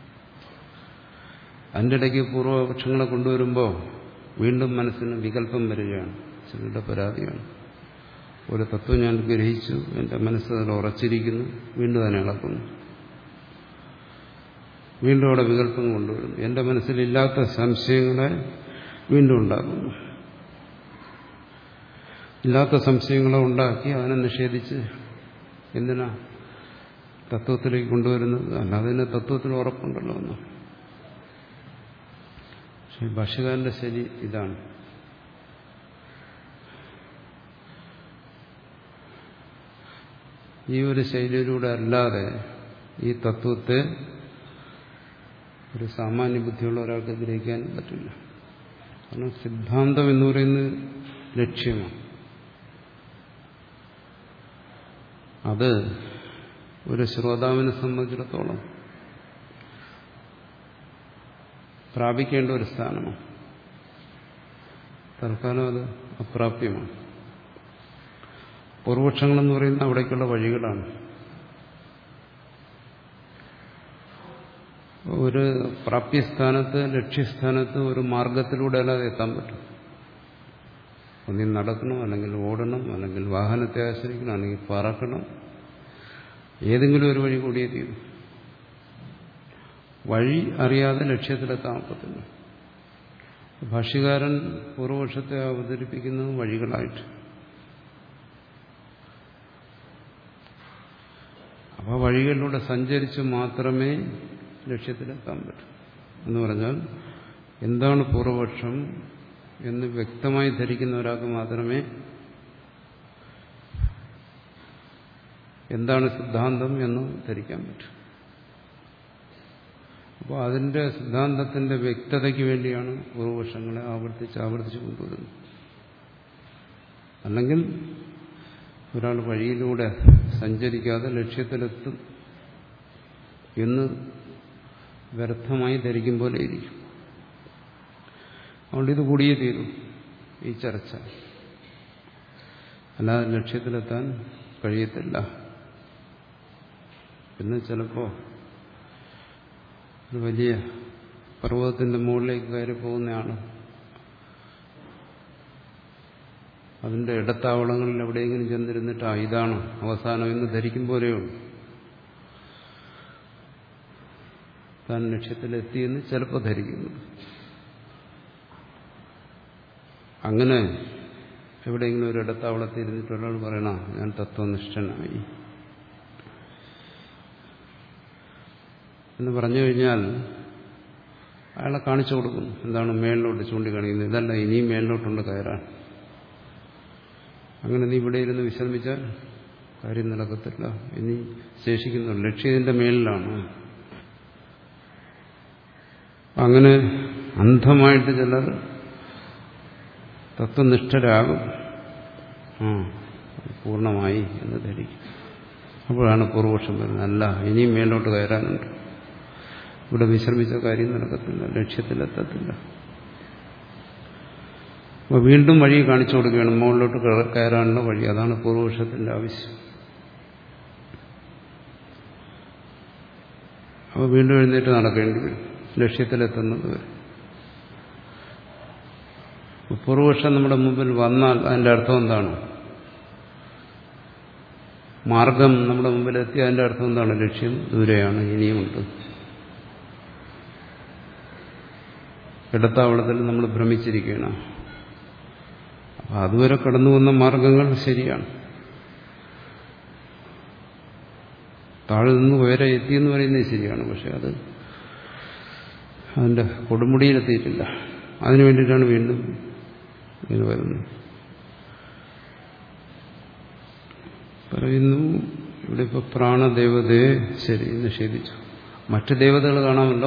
അതിൻ്റെ ഇടയ്ക്ക് പൂർവപക്ഷങ്ങളെ കൊണ്ടുവരുമ്പോൾ വീണ്ടും മനസ്സിന് വികല്പം വരികയാണ് ചിലരുടെ പരാതിയാണ് ഒരു തത്വം ഞാൻ ഗ്രഹിച്ചു എൻ്റെ മനസ്സ് അതിൽ ഉറച്ചിരിക്കുന്നു വീണ്ടും അതിനെ ഇളക്കുന്നു വീണ്ടും അവിടെ വികല്പം കൊണ്ടുവരുന്നു എൻ്റെ മനസ്സിലില്ലാത്ത സംശയങ്ങളെ വീണ്ടും ഉണ്ടാക്കുന്നു ഇല്ലാത്ത സംശയങ്ങളെ ഉണ്ടാക്കി അതിനെ നിഷേധിച്ച് എന്തിനാ തത്വത്തിലേക്ക് കൊണ്ടുവരുന്നത് അല്ലാതെ തന്നെ തത്വത്തിൽ ഉറപ്പുണ്ടല്ലോ എന്ന് പക്ഷെ ഭാഷ്യകാരന്റെ ശരി ഇതാണ് ഈ ഒരു ശൈലിയിലൂടെ അല്ലാതെ ഈ തത്വത്തെ ഒരു സാമാന്യ ബുദ്ധിയുള്ള ഒരാൾക്ക് ഗ്രഹിക്കാൻ പറ്റില്ല കാരണം സിദ്ധാന്തം എന്ന് പറയുന്നത് ലക്ഷ്യമാണ് അത് ഒരു ശ്രോതാവിനെ സംബന്ധിച്ചിടത്തോളം പ്രാപിക്കേണ്ട ഒരു സ്ഥാനമാണ് തൽക്കാലം അത് അപ്രാപ്യമാണ് പൂർവപക്ഷങ്ങളെന്ന് പറയുന്ന അവിടേക്കുള്ള വഴികളാണ് ഒരു പ്രാപ്യസ്ഥാനത്ത് ലക്ഷ്യസ്ഥാനത്ത് ഒരു മാർഗത്തിലൂടെ അല്ലാതെ എത്താൻ പറ്റും ഒന്നിൽ നടക്കണം അല്ലെങ്കിൽ ഓടണം അല്ലെങ്കിൽ വാഹനത്തെ ആശ്രയിക്കണം അല്ലെങ്കിൽ പറക്കണം ഏതെങ്കിലും ഒരു വഴി കൂടിയേ തീരും വഴി അറിയാതെ ലക്ഷ്യത്തിലെത്താൻ പറ്റില്ല ഭാഷ്യകാരൻ പൂർവപക്ഷത്തെ അവതരിപ്പിക്കുന്നത് വഴികളായിട്ട് അപ്പോൾ വഴികളിലൂടെ സഞ്ചരിച്ച് മാത്രമേ ലക്ഷ്യത്തിലെത്താൻ പറ്റൂ എന്ന് പറഞ്ഞാൽ എന്താണ് പൂർവപക്ഷം എന്ന് വ്യക്തമായി ധരിക്കുന്ന ഒരാൾക്ക് മാത്രമേ എന്താണ് സിദ്ധാന്തം എന്ന് ധരിക്കാൻ പറ്റൂ അപ്പോൾ അതിന്റെ സിദ്ധാന്തത്തിന്റെ വ്യക്തതയ്ക്ക് വേണ്ടിയാണ് പൂർവപക്ഷങ്ങളെ ആവർത്തിച്ച് ആവർത്തിച്ച് കൊണ്ടുവരുന്നത് അല്ലെങ്കിൽ ഒരാൾ വഴിയിലൂടെ സഞ്ചരിക്കാതെ ലക്ഷ്യത്തിലെത്തും എന്ന് വ്യർത്ഥമായി ധരിക്കും പോലെ ഇരിക്കും അതുകൊണ്ട് ഇത് കൂടിയേ തീരും ഈ ചർച്ച അല്ലാതെ ലക്ഷ്യത്തിലെത്താൻ കഴിയത്തില്ല പിന്നെ ചിലപ്പോൾ ഒരു വലിയ പർവ്വതത്തിന്റെ മുകളിലേക്ക് കയറി പോകുന്നയാണ് അതിന്റെ ഇടത്താവളങ്ങളിൽ എവിടെയെങ്കിലും ചെന്നിരുന്നിട്ട് ആ ഇതാണ് അവസാനം എന്ന് ധരിക്കും പോലെയുള്ളൂ താൻ ലക്ഷ്യത്തിലെത്തിയെന്ന് ചിലപ്പോൾ ധരിക്കുന്നു അങ്ങനെ എവിടെയെങ്കിലും ഒരു ഇടത്താവളത്തിൽ ഇരുന്നിട്ട് ഒരാൾ പറയണ ഞാൻ തത്വനിഷ്ഠനായി എന്ന് പറഞ്ഞു കഴിഞ്ഞാൽ അയാളെ കാണിച്ചു കൊടുക്കുന്നു എന്താണ് മേളിലോട്ട് ചൂണ്ടിക്കാണിക്കുന്നത് ഇതല്ല ഇനിയും മേളിലോട്ടുണ്ട് കയറാൻ അങ്ങനെ നീ ഇവിടെ ഇരുന്ന് വിശ്രമിച്ചാൽ കാര്യം നടക്കത്തില്ല ഇനി ശേഷിക്കുന്നു ലക്ഷ്യത്തിന്റെ മേളിലാണ് അങ്ങനെ അന്ധമായിട്ട് ചിലർ തത്വനിഷ്ഠരാകും ആ പൂർണ്ണമായി എന്ന് ധരിക്കും അപ്പോഴാണ് പൂർവപക്ഷം വരുന്നത് അല്ല ഇനിയും മേലോട്ട് കയറാനുണ്ട് ഇവിടെ വിശ്രമിച്ച കാര്യം നടക്കത്തില്ല ലക്ഷ്യത്തിലെത്തത്തില്ല അപ്പോൾ വീണ്ടും വഴി കാണിച്ചു കൊടുക്കുകയാണ് മുകളിലോട്ട് കയറാനുള്ള വഴി അതാണ് പൂർവപക്ഷത്തിന്റെ ആവശ്യം അപ്പോൾ വീണ്ടും എഴുന്നേറ്റ് നടക്കേണ്ടി വരും ലക്ഷ്യത്തിലെത്തുന്നത് വരെ പൂർവപക്ഷം നമ്മുടെ മുമ്പിൽ വന്നാൽ അതിന്റെ അർത്ഥം എന്താണ് മാർഗം നമ്മുടെ മുമ്പിൽ എത്തി അതിന്റെ അർത്ഥം എന്താണ് ലക്ഷ്യം ദൂരെയാണ് ഇനിയുമുണ്ട് ഇടത്താവളത്തിൽ നമ്മൾ ഭ്രമിച്ചിരിക്കുകയാണ് അപ്പം അതുവരെ കടന്നു വന്ന മാർഗങ്ങൾ ശരിയാണ് താഴെ നിന്ന് ഉയരെ എത്തിയെന്ന് പറയുന്നത് ശരിയാണ് പക്ഷെ അത് അതിന്റെ കൊടുമുടിയിലെത്തിയിട്ടില്ല അതിനു വേണ്ടിയിട്ടാണ് വീണ്ടും ഇങ്ങനെ വരുന്നത് പറയുന്നു ഇവിടെ ഇപ്പൊ പ്രാണദേവതയെ ശരി നിഷേധിച്ചു മറ്റു ദേവതകൾ കാണാമല്ലോ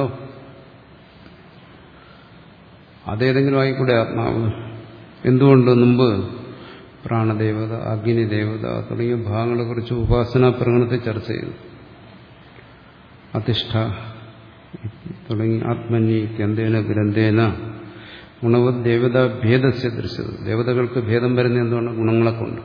അതേതെങ്കിലും ആയിക്കൂടെ ആത്മാവ് എന്തുകൊണ്ട് മുമ്പ് പ്രാണദേവത അഗ്നിദേവത തുടങ്ങിയ ഭാഗങ്ങളെക്കുറിച്ച് ഉപാസനാ പ്രകടനത്തെ ചർച്ച ചെയ്തു അധിഷ്ഠ തുടങ്ങി ആത്മന്യ ഇത്യന്തേന ഗ്രന്ഥേന ഗുണവത് ദേവത ഭേദസ്യ ദൃശ്യത് ദേവതകൾക്ക് ഭേദം വരുന്ന എന്തുകൊണ്ട് ഗുണങ്ങളെ കൊണ്ട്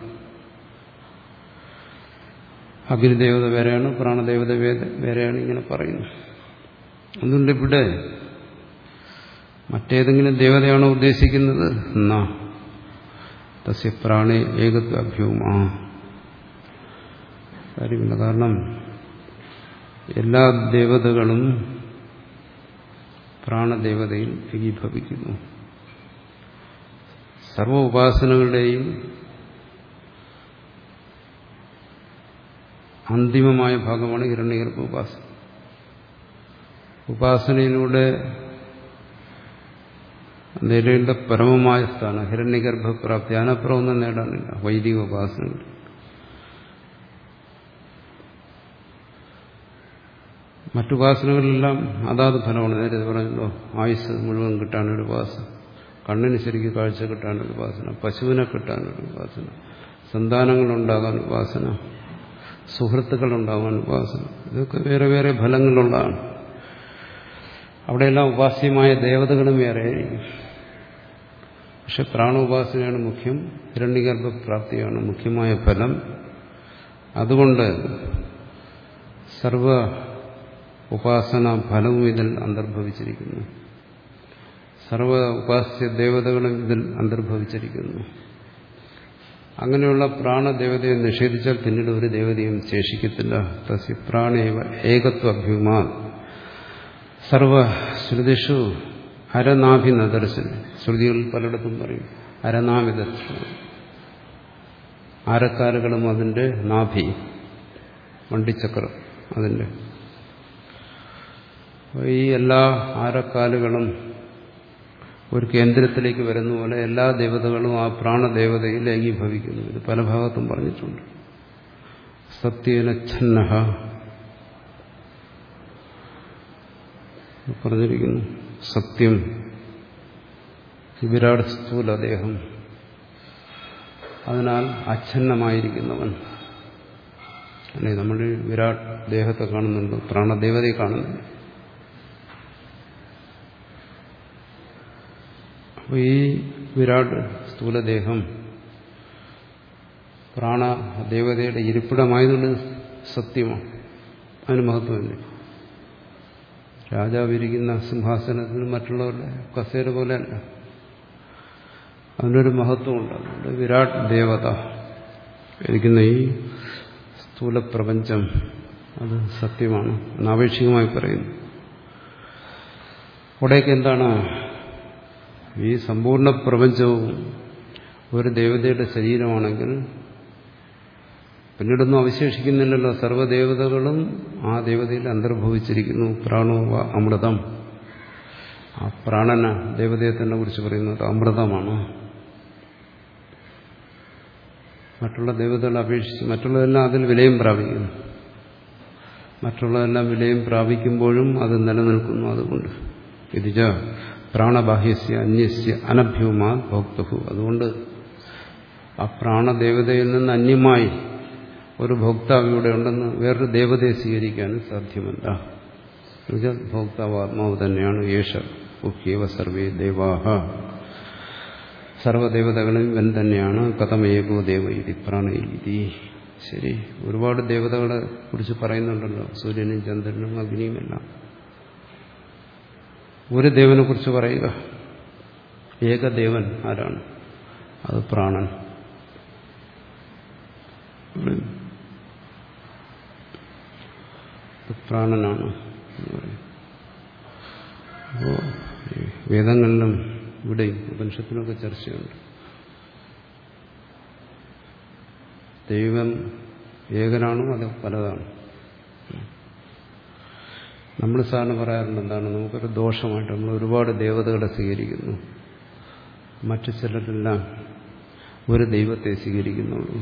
അഗ്നിദേവത വേറെയാണ് പ്രാണദേവത വേറെയാണ് ഇങ്ങനെ പറയുന്നു അതുകൊണ്ട് ഇവിടെ മറ്റേതെങ്കിലും ദേവതയാണോ ഉദ്ദേശിക്കുന്നത് എന്നാ തസ്യ പ്രാണേ ഏകത്വ അഭ്യൂമാ കാര്യമില്ല കാരണം എല്ലാ ദേവതകളും പ്രാണദേവതയിൽ ഏകീഭവിക്കുന്നു സർവ ഉപാസനകളുടെയും അന്തിമമായ ഭാഗമാണ് ഹിരണ്യഗർഭ ഉപാസന ഉപാസനയിലൂടെ നേടേണ്ട പരമമായ സ്ഥാനം ഹിരണ്യഗർഭപ്രാപ്തി അതിനപ്പുറം ഒന്നും നേടാനില്ല വൈദിക ഉപാസനകൾ മറ്റുപാസനകളെല്ലാം അതാത് ഫലമാണ് നേരത്തെ പറഞ്ഞല്ലോ ആയുസ് മുഴുവൻ കിട്ടാനൊരു ഉപാസന കണ്ണിന് ശരിക്ക് കാഴ്ച കിട്ടാനൊരു ഉപാസന പശുവിനെ കിട്ടാനൊരു ഉപാസന സന്താനങ്ങളുണ്ടാകാൻ ഉപാസന സുഹൃത്തുക്കളുണ്ടാകാൻ ഉപാസന ഇതൊക്കെ വേറെ വേറെ ഫലങ്ങളുള്ളതാണ് അവിടെയെല്ലാം ഉപാസ്യമായ ദേവതകളും വേറെയായിരിക്കും പക്ഷെ പ്രാണോപാസനയാണ് മുഖ്യം ഹിരണ്യഗർഭപ്രാപ്തിയാണ് മുഖ്യമായ ഫലം അതുകൊണ്ട് സർവ ഉപാസന ഫലവും ഇതിൽ അന്തർഭവിച്ചിരിക്കുന്നു സർവ ഉപാസ്യ ദേവതകളും ഇതിൽ അന്തർഭവിച്ചിരിക്കുന്നു അങ്ങനെയുള്ള പ്രാണദേവതയെ നിഷേധിച്ചാൽ പിന്നീട് ഒരു ദേവതയും ശേഷിക്കത്തില്ല തസ്യ പ്രാണേവ ഏകത്വ അഭ്യുമാ സർവ ശ്രുതിഷു അരനാഭി നദർശൻ ശ്രുതികൾ പലയിടത്തും പറയും അരനാഭി ദർശനം ആരക്കാലുകളും അതിന്റെ നാഭി വണ്ടിച്ചക്രം അതിന്റെ ഈ എല്ലാ ആരക്കാലുകളും ഒരു കേന്ദ്രത്തിലേക്ക് വരുന്ന പോലെ എല്ലാ ദേവതകളും ആ പ്രാണദേവതയിൽ ഏകീഭവിക്കുന്നു ഇത് പല ഭാഗത്തും പറഞ്ഞിട്ടുണ്ട് സത്യേന ഛന്നഹ പറഞ്ഞിരിക്കുന്നു സത്യം വിരാട് സ്ഥൂലദേഹം അതിനാൽ അച്ഛന്നമായിരിക്കുന്നവൻ അല്ലെ നമ്മൾ വിരാട് ദേഹത്തെ കാണുന്നുണ്ട് പ്രാണദേവതയെ കാണുന്നുണ്ട് അപ്പോൾ ഈ വിരാട് സ്ഥൂലദേഹം പ്രാണദേവതയുടെ ഇരിപ്പിടമായതുകൊണ്ട് സത്യമാണ് അതിന് മഹത്വമില്ല രാജാവിരിക്കുന്ന സിംഹാസനത്തിന് മറ്റുള്ളവരുടെ കസേര പോലെയല്ല അതിനൊരു മഹത്വമുണ്ട് അതുകൊണ്ട് വിരാട് ദേവത ഇരിക്കുന്ന ഈ സ്ഥൂലപ്രപഞ്ചം അത് സത്യമാണ് അനാപേക്ഷികമായി പറയുന്നു അവിടേക്ക് എന്താണ് ഈ സമ്പൂർണ്ണ പ്രപഞ്ചവും ഒരു ദേവതയുടെ ശരീരമാണെങ്കിൽ പിന്നീടൊന്നും അവശേഷിക്കുന്നില്ലല്ലോ സർവ്വദേവതകളും ആ ദേവതയിൽ അന്തർഭവിച്ചിരിക്കുന്നു പ്രാണോവ അമൃതം ആ പ്രാണന ദേവതയെ തന്നെ കുറിച്ച് പറയുന്നത് അമൃതമാണ് മറ്റുള്ള ദേവതകളെ അപേക്ഷിച്ച് മറ്റുള്ളതെല്ലാം അതിൽ വിലയും പ്രാപിക്കുന്നു മറ്റുള്ളതെല്ലാം വിലയും പ്രാപിക്കുമ്പോഴും അത് നിലനിൽക്കുന്നു അതുകൊണ്ട് ഇതിജ പ്രാണബാഹ്യസ്യ അന്യസ്യ അനഭ്യവുമാ ഭോക്തഹു അതുകൊണ്ട് ആ പ്രാണദേവതയിൽ നിന്ന് അന്യമായി ഒരു ഭോക്താവ് ഇവിടെ ഉണ്ടെന്ന് വേറൊരു ദേവതയെ സ്വീകരിക്കാനും സാധ്യമല്ല എന്നുവെച്ചാൽ ഭോക്താവ് ആത്മാവ് തന്നെയാണ് യേശ ഉഹ്യവ സർവേ ദേവാഹ സർവദേവതകളും ഇവൻ തന്നെയാണ് കഥമേകോ ദേവ ഇതി പ്രാണ ഇതി ശരി ഒരുപാട് ദേവതകളെ കുറിച്ച് പറയുന്നുണ്ടല്ലോ സൂര്യനും ചന്ദ്രനും അഗ്നിയും എല്ലാം ഒരു ദേവനെ കുറിച്ച് പറയുക ഏകദേവൻ ആരാണ് അത് പ്രാണൻ പ്രാണനാണ് എന്ന് പറയും അപ്പോൾ വേദങ്ങളിലും ഇവിടെയും ഉപനിഷത്തിനൊക്കെ ചർച്ചയുണ്ട് ദൈവം ഏകനാണോ അത് പലതാണ് നമ്മൾ സാറിന് പറയാറുണ്ട് എന്താണ് നമുക്കൊരു ദോഷമായിട്ട് നമ്മൾ ഒരുപാട് ദേവതകളെ സ്വീകരിക്കുന്നു മറ്റു ചിലരെല്ലാം ഒരു ദൈവത്തെ സ്വീകരിക്കുന്നുള്ളൂ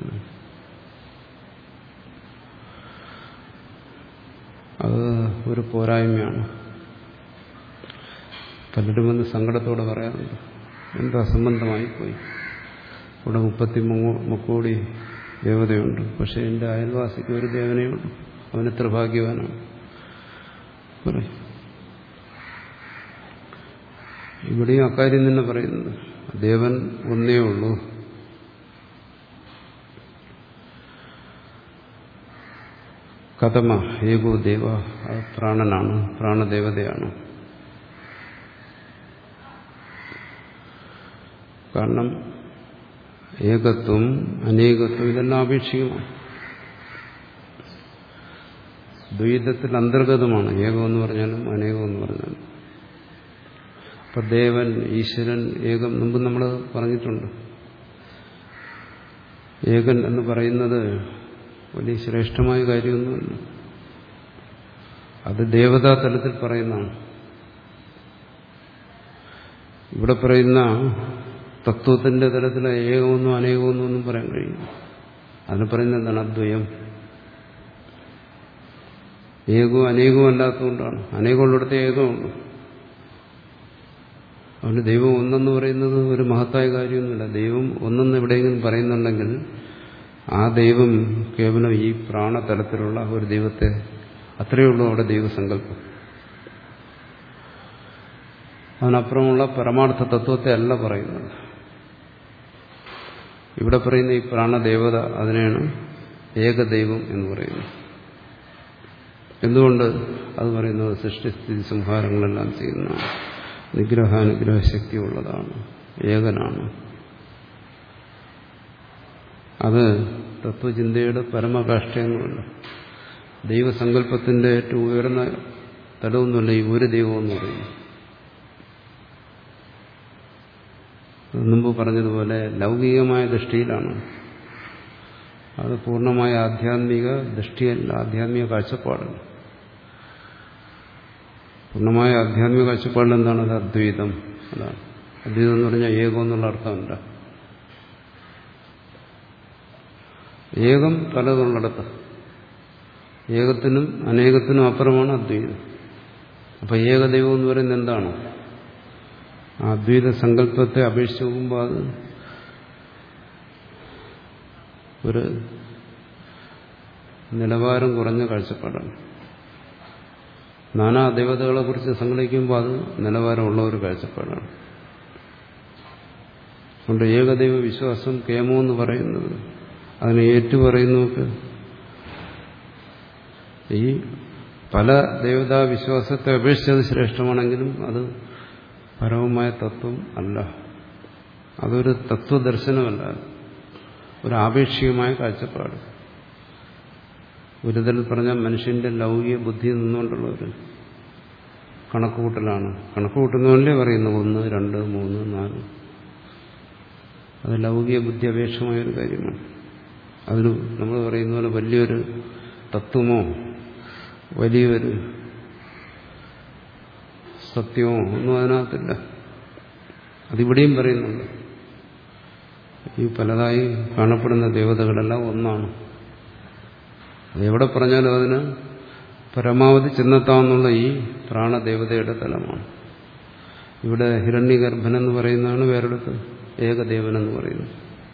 അത് ഒരു പോരായ്മയാണ് പലരും വന്ന് സങ്കടത്തോടെ പറയാറുണ്ട് എന്താ സംബന്ധമായി പോയി ഇവിടെ മുപ്പത്തി മുക്കോടി ദേവതയുണ്ട് പക്ഷെ എൻ്റെ അയൽവാസിക്ക് ഒരു ദേവനേ ഉള്ളൂ അവനെത്ര ഭാഗ്യവാനാണ് പറയും ഇവിടെയും അക്കാര്യം തന്നെ പറയുന്നത് ദേവൻ ഒന്നേ ഉള്ളൂ കഥമ ഏകോ ദേവ അത് പ്രാണനാണ് പ്രാണദേവതയാണ് കാരണം ഏകത്വം അനേകത്വം ഇതെല്ലാം ആപേക്ഷികമാണ് ദ്വൈതത്തിൽ അന്തർഗതമാണ് ഏകം എന്ന് പറഞ്ഞാലും അനേകം എന്ന് പറഞ്ഞാലും അപ്പൊ ദേവൻ ഈശ്വരൻ ഏകം മുമ്പ് നമ്മൾ പറഞ്ഞിട്ടുണ്ട് ഏകൻ എന്ന് പറയുന്നത് വലിയ ശ്രേഷ്ഠമായ കാര്യമൊന്നുമല്ല അത് ദേവതാ തലത്തിൽ പറയുന്നതാണ് ഇവിടെ പറയുന്ന തത്വത്തിന്റെ തലത്തിൽ ഏകമൊന്നും അനേകമൊന്നും ഒന്നും പറയാൻ കഴിയും അതിന് പറയുന്നത് എന്താണ് അദ്വയം ഏകവും അനേകവും അല്ലാത്തതുകൊണ്ടാണ് അനേകമുള്ളിടത്ത് ഏകമുണ്ട് അതുകൊണ്ട് ദൈവം ഒന്നെന്ന് പറയുന്നത് ഒരു മഹത്തായ കാര്യമൊന്നുമില്ല ദൈവം ഒന്നെന്ന് എവിടെയെങ്കിലും പറയുന്നുണ്ടെങ്കിൽ ആ ദൈവം കേവലം ഈ പ്രാണതലത്തിലുള്ള ഒരു ദൈവത്തെ അത്രയേ ഉള്ളൂ അവിടെ ദൈവസങ്കല്പം അതിനപ്പുറമുള്ള പരമാർത്ഥ തത്വത്തെ അല്ല പറയുന്നത് ഇവിടെ പറയുന്ന ഈ പ്രാണദേവത അതിനെയാണ് ഏകദൈവം എന്ന് പറയുന്നത് എന്തുകൊണ്ട് അത് പറയുന്നത് സൃഷ്ടിസ്ഥിതി സംഹാരങ്ങളെല്ലാം ചെയ്യുന്ന നിഗ്രഹാനുഗ്രഹ ശക്തിയുള്ളതാണ് ഏകനാണ് അത് തത്വചിന്തയുടെ പരമകാഷ്ഠയൊന്നുമല്ല ദൈവസങ്കല്പത്തിന്റെ ഏറ്റവും ഉയർന്ന തലമൊന്നുമല്ല ഈ ഒരു ദൈവമെന്ന് പറയുന്നു മുമ്പ് പറഞ്ഞതുപോലെ ലൗകികമായ ദൃഷ്ടിയിലാണ് അത് പൂർണ്ണമായ ആധ്യാത്മിക ദൃഷ്ടിയല്ല ആധ്യാത്മിക കാഴ്ചപ്പാടല്ല പൂർണ്ണമായ ആധ്യാത്മിക കാഴ്ചപ്പാടിൽ എന്താണ് അത് അദ്വൈതം അതാണ് അദ്വൈതം എന്ന് പറഞ്ഞാൽ ഏകം എന്നുള്ള അർത്ഥമല്ല ഏകം പലതുള്ളിടത്ത് ഏകത്തിനും അനേകത്തിനും അപ്പുറമാണ് അദ്വൈതം അപ്പൊ ഏകദൈവം എന്ന് പറയുന്നത് എന്താണ് ആ അദ്വൈത സങ്കല്പത്തെ അപേക്ഷിച്ച് നോക്കുമ്പോൾ അത് ഒരു നിലവാരം കുറഞ്ഞ കാഴ്ചപ്പാടാണ് നാനാ ദേവതകളെ കുറിച്ച് സങ്കല്പിക്കുമ്പോൾ അത് നിലവാരമുള്ള ഒരു കാഴ്ചപ്പാടാണ് അതുകൊണ്ട് ഏകദൈവ വിശ്വാസം കേമോ എന്ന് പറയുന്നത് അതിനെ ഏറ്റുപറയുന്നവർക്ക് ഈ പല ദേവതാ വിശ്വാസത്തെ അപേക്ഷിച്ചത് ശ്രേഷ്ഠമാണെങ്കിലും അത് പരമമായ തത്വം അല്ല അതൊരു തത്വദർശനമല്ല ഒരു ആപേക്ഷികമായ കാഴ്ചപ്പാട് ഗുരുതരൻ പറഞ്ഞാൽ മനുഷ്യന്റെ ലൗകിക ബുദ്ധി നിന്നുകൊണ്ടുള്ള ഒരു കണക്കുകൂട്ടലാണ് കണക്കുകൂട്ടുന്നതുകൊണ്ടേ പറയുന്നു ഒന്ന് രണ്ട് മൂന്ന് നാല് അത് ലൗകിക ബുദ്ധി അപേക്ഷമായ ഒരു കാര്യമാണ് അതിന് നമ്മൾ പറയുന്ന പോലെ വലിയൊരു തത്വമോ വലിയൊരു സത്യമോ ഒന്നും അതിനകത്തില്ല അതിവിടെയും പറയുന്നുണ്ട് ഈ പലതായി കാണപ്പെടുന്ന ദേവതകളെല്ലാം ഒന്നാണ് അതെവിടെ പറഞ്ഞാലും അതിന് പരമാവധി ചെന്നെത്താമെന്നുള്ള ഈ പ്രാണദേവതയുടെ തലമാണ് ഇവിടെ ഹിരണ്യഗർഭൻ എന്ന് പറയുന്നതാണ് വേറെടുത്ത് ഏകദേവൻ എന്ന് പറയുന്നത്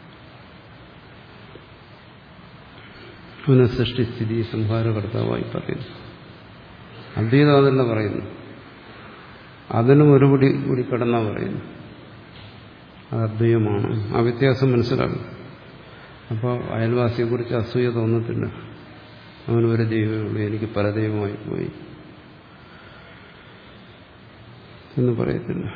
അവനെ സൃഷ്ടിസ്ഥിതി സംഹാരകർത്താവായി പറയുന്നു അദ്വൈതം അതല്ല പറയുന്നു അതിനും ഒരുപടി കൂടി കടന്നാ പറയുന്നു അത് അദ്വൈതമാണ് ആ വ്യത്യാസം മനസ്സിലാകും അപ്പോൾ അയൽവാസിയെക്കുറിച്ച് അസൂയ തോന്നത്തില്ല അവന് ഒരു ദൈവമേ ഉള്ളൂ എനിക്ക് പല ദൈവമായി പോയി എന്ന് പറയത്തില്ല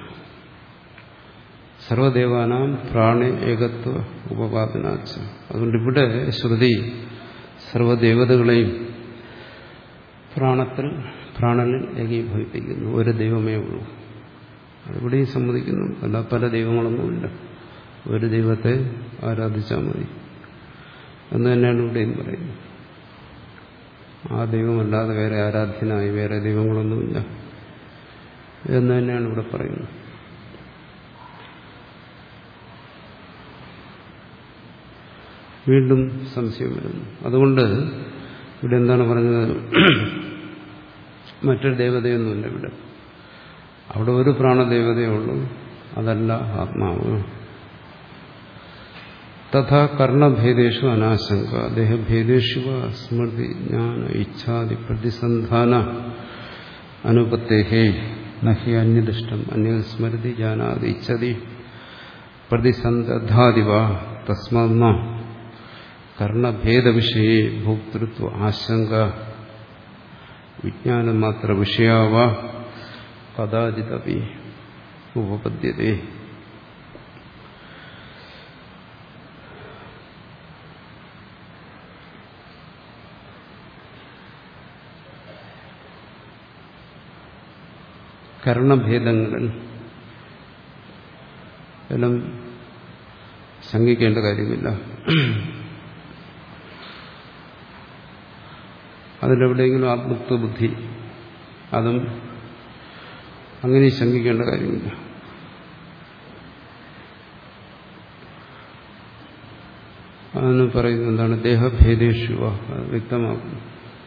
സർവദേവാനാം പ്രാണ ഏകത്വ ഉപപാദനാച്ച അതുകൊണ്ട് ഇവിടെ ശ്രുതി സർവദേവതകളെയും പ്രാണത്തിൽ പ്രാണനിൽ ഏകീഭവിപ്പിക്കുന്നു ഒരു ദൈവമേ ഉള്ളൂ അതിവിടെയും സമ്മതിക്കുന്നു അല്ല പല ദൈവങ്ങളൊന്നുമില്ല ഒരു ദൈവത്തെ ആരാധിച്ചാൽ മതി എന്ന് തന്നെയാണ് ഇവിടെയും പറയുന്നത് ആ ദൈവമല്ലാതെ വേറെ ആരാധ്യനായി വേറെ ദൈവങ്ങളൊന്നുമില്ല എന്ന് തന്നെയാണ് ഇവിടെ പറയുന്നത് വീണ്ടും സംശയം വരുന്നു അതുകൊണ്ട് ഇവിടെ എന്താണ് പറഞ്ഞത് മറ്റൊരു ദേവതയൊന്നുമില്ല ഇവിടെ അവിടെ ഒരു പ്രാണദേവതയേ ഉള്ളൂ അതല്ല ആത്മാവ് തഥാ കർണഭേദേഷു അനാശങ്ക ദേഹഭേദേഷു സ്മൃതി ജ്ഞാന ഇച്ഛാദി പ്രതിസന്ധാന അനുപത്തേഹേ നഹി അന്യദൃഷ്ടം അന്യസ്മൃതി ജാനാതി ഇച്ഛതി പ്രതിസന്ധാദിവ തസ്മന്ന കർണഭേദവിഷയെ ഭോക്തൃത്വ ആശങ്ക വിജ്ഞാനമാത്ര വിഷയാവ കഥാചിതപി ഉപപദ്യത്തെ കരണഭേദങ്ങളിൽ എല്ലാം ശങ്കിക്കേണ്ട കാര്യമില്ല അതിലെവിടെയെങ്കിലും ആത്മത്വ ബുദ്ധി അതും അങ്ങനെ ശങ്കിക്കേണ്ട കാര്യമില്ല അതിന് പറയുന്നത് എന്താണ് ദേഹഭേദേഷുവ അത് വ്യക്തമാക്കുന്നു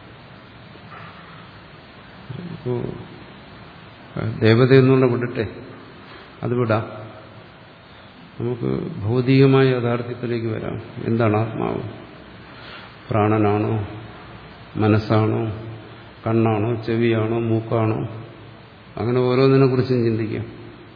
ഇപ്പോ ദേവത എന്നുള്ള വിടട്ടെ അത് വിടാം നമുക്ക് ഭൗതികമായ യഥാർത്ഥ്യത്തിലേക്ക് വരാം എന്താണ് ആത്മാവ് പ്രാണനാണോ മനസ്സാണോ കണ്ണാണോ ചെവിയാണോ മൂക്കാണോ അങ്ങനെ ഓരോന്നിനെ കുറിച്ചും ചിന്തിക്കാം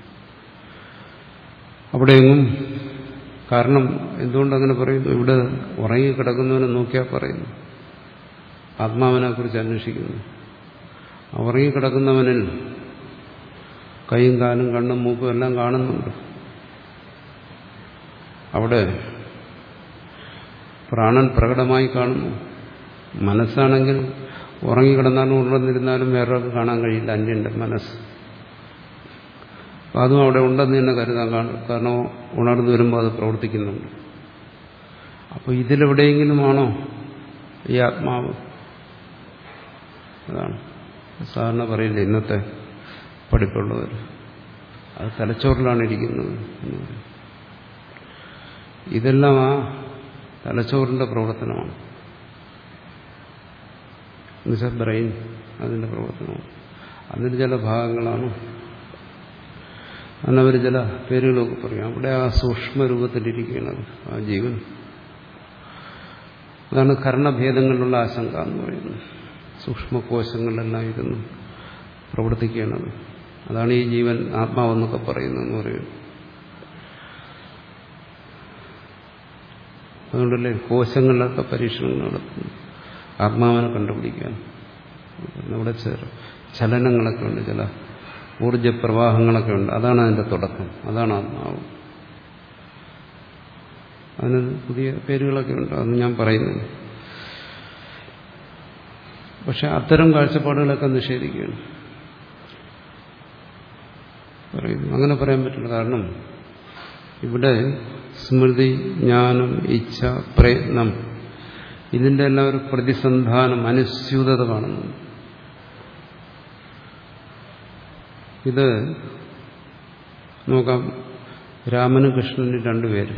അവിടെയെങ്ങും കാരണം എന്തുകൊണ്ടങ്ങനെ പറയുന്നു ഇവിടെ ഉറങ്ങിക്കിടക്കുന്നവനെ നോക്കിയാൽ പറയുന്നു ആത്മാവിനെ കുറിച്ച് അന്വേഷിക്കുന്നു ഉറങ്ങിക്കിടക്കുന്നവനിൽ കൈയും കാലും കണ്ണും മൂക്കും എല്ലാം കാണുന്നുണ്ട് അവിടെ പ്രാണൻ പ്രകടമായി കാണുന്നു മനസ്സാണെങ്കിൽ ഉറങ്ങിക്കിടന്നാലും ഉണർന്നിരുന്നാലും വേറൊരാൾക്ക് കാണാൻ കഴിയില്ല അന്യന്റെ മനസ്സ് അപ്പം അതും അവിടെ ഉണ്ടെന്ന് തന്നെ കരുതാൻ കാണും കാരണം ഉണർന്നു വരുമ്പോൾ അത് പ്രവർത്തിക്കുന്നുണ്ട് അപ്പോൾ ഇതിലെവിടെയെങ്കിലുമാണോ ഈ ആത്മാവ് അതാണ് സാധാരണ പറയില്ല ഇന്നത്തെ പഠിപ്പുള്ളവർ അത് തലച്ചോറിലാണ് ഇരിക്കുന്നത് എന്ന് പറയും ഇതെല്ലാം ആ തലച്ചോറിന്റെ പ്രവർത്തനമാണ് എന്നുവെച്ചാൽ ബ്രെയിൻ അതിന്റെ പ്രവർത്തനമാണ് അതിന് ചില ഭാഗങ്ങളാണ് അന്നവർ ചില പേരുകളൊക്കെ പറയും അവിടെ ആ സൂക്ഷ്മ രൂപത്തിലിരിക്കുന്നത് ആ ജീവൻ അതാണ് കർണഭേദങ്ങളിലുള്ള ആശങ്ക എന്ന് പറയുന്നത് സൂക്ഷ്മകോശങ്ങളിലെല്ലാം ഇരുന്ന് പ്രവർത്തിക്കുകയാണത് അതാണ് ഈ ജീവൻ ആത്മാവെന്നൊക്കെ പറയുന്നതെന്ന് പറയുന്നത് അതുകൊണ്ടല്ലേ കോശങ്ങളിലൊക്കെ പരീക്ഷണങ്ങൾ നടത്തുന്നു ആത്മാവിനെ കണ്ടുപിടിക്കാൻ നമ്മുടെ ചലനങ്ങളൊക്കെ ഉണ്ട് ചില ഊർജപ്രവാഹങ്ങളൊക്കെ ഉണ്ട് അതാണ് അതിന്റെ തുടക്കം അതാണ് ആത്മാവ് അതിന് പുതിയ പേരുകളൊക്കെ ഉണ്ട് അതൊന്നും ഞാൻ പറയുന്നില്ല പക്ഷെ അത്തരം കാഴ്ചപ്പാടുകളൊക്കെ നിഷേധിക്കുകയാണ് പറയുന്നു അങ്ങനെ പറയാൻ പറ്റില്ല കാരണം ഇവിടെ സ്മൃതി ജ്ഞാനം ഇച്ഛ പ്രയത്നം ഇതിന്റെ എല്ലാം ഒരു പ്രതിസന്ധാനം അനുസ്യൂതത കാണുന്നു ഇത് നോക്കാം രാമനും കൃഷ്ണനും രണ്ടുപേര്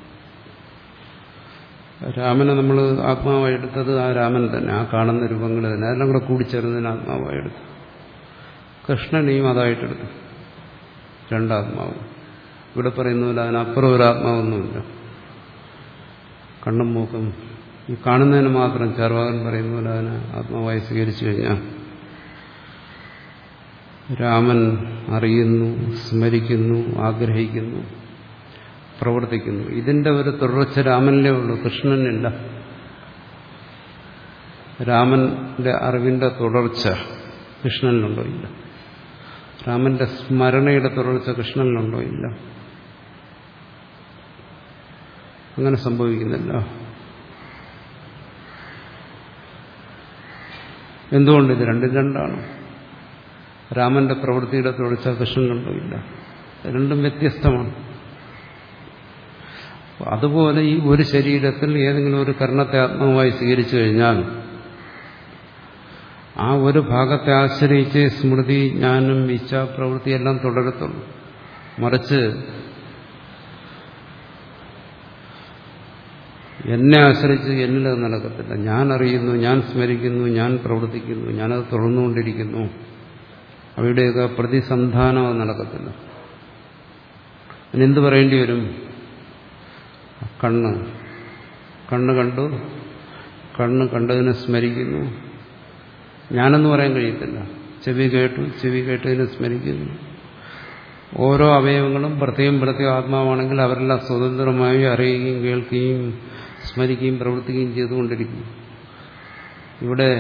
രാമനെ നമ്മൾ ആത്മാവായി എടുത്തത് ആ രാമൻ തന്നെ ആ കാണുന്ന രൂപങ്ങൾ തന്നെ അതെല്ലാം കൂടെ കൂടിച്ചേർന്നതിന് ആത്മാവായി എടുത്തു കൃഷ്ണനെയും അതായിട്ടെടുത്തു രണ്ടാത്മാവും ഇവിടെ പറയുന്ന പോലെ അതിനപ്പുറം ഒരു ആത്മാവൊന്നുമില്ല കണ്ണും മൂക്കും ഈ കാണുന്നതിന് മാത്രം ചാർവാകൻ പറയുന്ന പോലെ അതിനെ ആത്മാവായി സ്വീകരിച്ചു കഴിഞ്ഞാൽ രാമൻ അറിയുന്നു സ്മരിക്കുന്നു ആഗ്രഹിക്കുന്നു പ്രവർത്തിക്കുന്നു ഇതിന്റെ ഒരു തുടർച്ച രാമനിലേ ഉള്ളൂ കൃഷ്ണനില്ല രാമന്റെ അറിവിന്റെ തുടർച്ച കൃഷ്ണനിലുണ്ടോ ഇല്ല രാമന്റെ സ്മരണയുടെ തുടർച്ച കൃഷ്ണനിലുണ്ടോ ഇല്ല അങ്ങനെ സംഭവിക്കുന്നില്ല എന്തുകൊണ്ട് ഇത് രണ്ടും രണ്ടാണ് രാമന്റെ പ്രവൃത്തിയുടെ തുടർച്ച കൃഷ്ണനിലുണ്ടോ ഇല്ല രണ്ടും വ്യത്യസ്തമാണ് അതുപോലെ ഈ ഒരു ശരീരത്തിൽ ഏതെങ്കിലും ഒരു കർണത്തെ ആത്മാവായി സ്വീകരിച്ചു കഴിഞ്ഞാൽ ആ ഒരു ഭാഗത്തെ ആശ്രയിച്ച് സ്മൃതി ജ്ഞാനം ഇച്ഛ പ്രവൃത്തിയെല്ലാം തുടരത്തുള്ളൂ മറിച്ച് എന്നെ ആശ്രയിച്ച് എന്നിലത് നടക്കത്തില്ല ഞാൻ അറിയുന്നു ഞാൻ സ്മരിക്കുന്നു ഞാൻ പ്രവർത്തിക്കുന്നു ഞാനത് തുടർന്നുകൊണ്ടിരിക്കുന്നു അവയുടെയൊക്കെ പ്രതിസന്ധാനം അത് നടക്കത്തില്ല അതിനെന്ത് പറയേണ്ടി വരും കണ്ണ് കണ്ണ് കണ്ടു കണ്ണ് കണ്ടതിനെ സ്മരിക്കുന്നു ഞാനെന്ന് പറയാൻ കഴിയത്തില്ല ചെവി കേട്ടു ചെവി കേട്ടതിനെ സ്മരിക്കുന്നു ഓരോ അവയവങ്ങളും പ്രത്യേകം പ്രത്യേക ആത്മാവാണെങ്കിൽ അവരെല്ലാം സ്വതന്ത്രമായി അറിയുകയും കേൾക്കുകയും സ്മരിക്കുകയും പ്രവർത്തിക്കുകയും ചെയ്തുകൊണ്ടിരിക്കുന്നു ഇവിടെ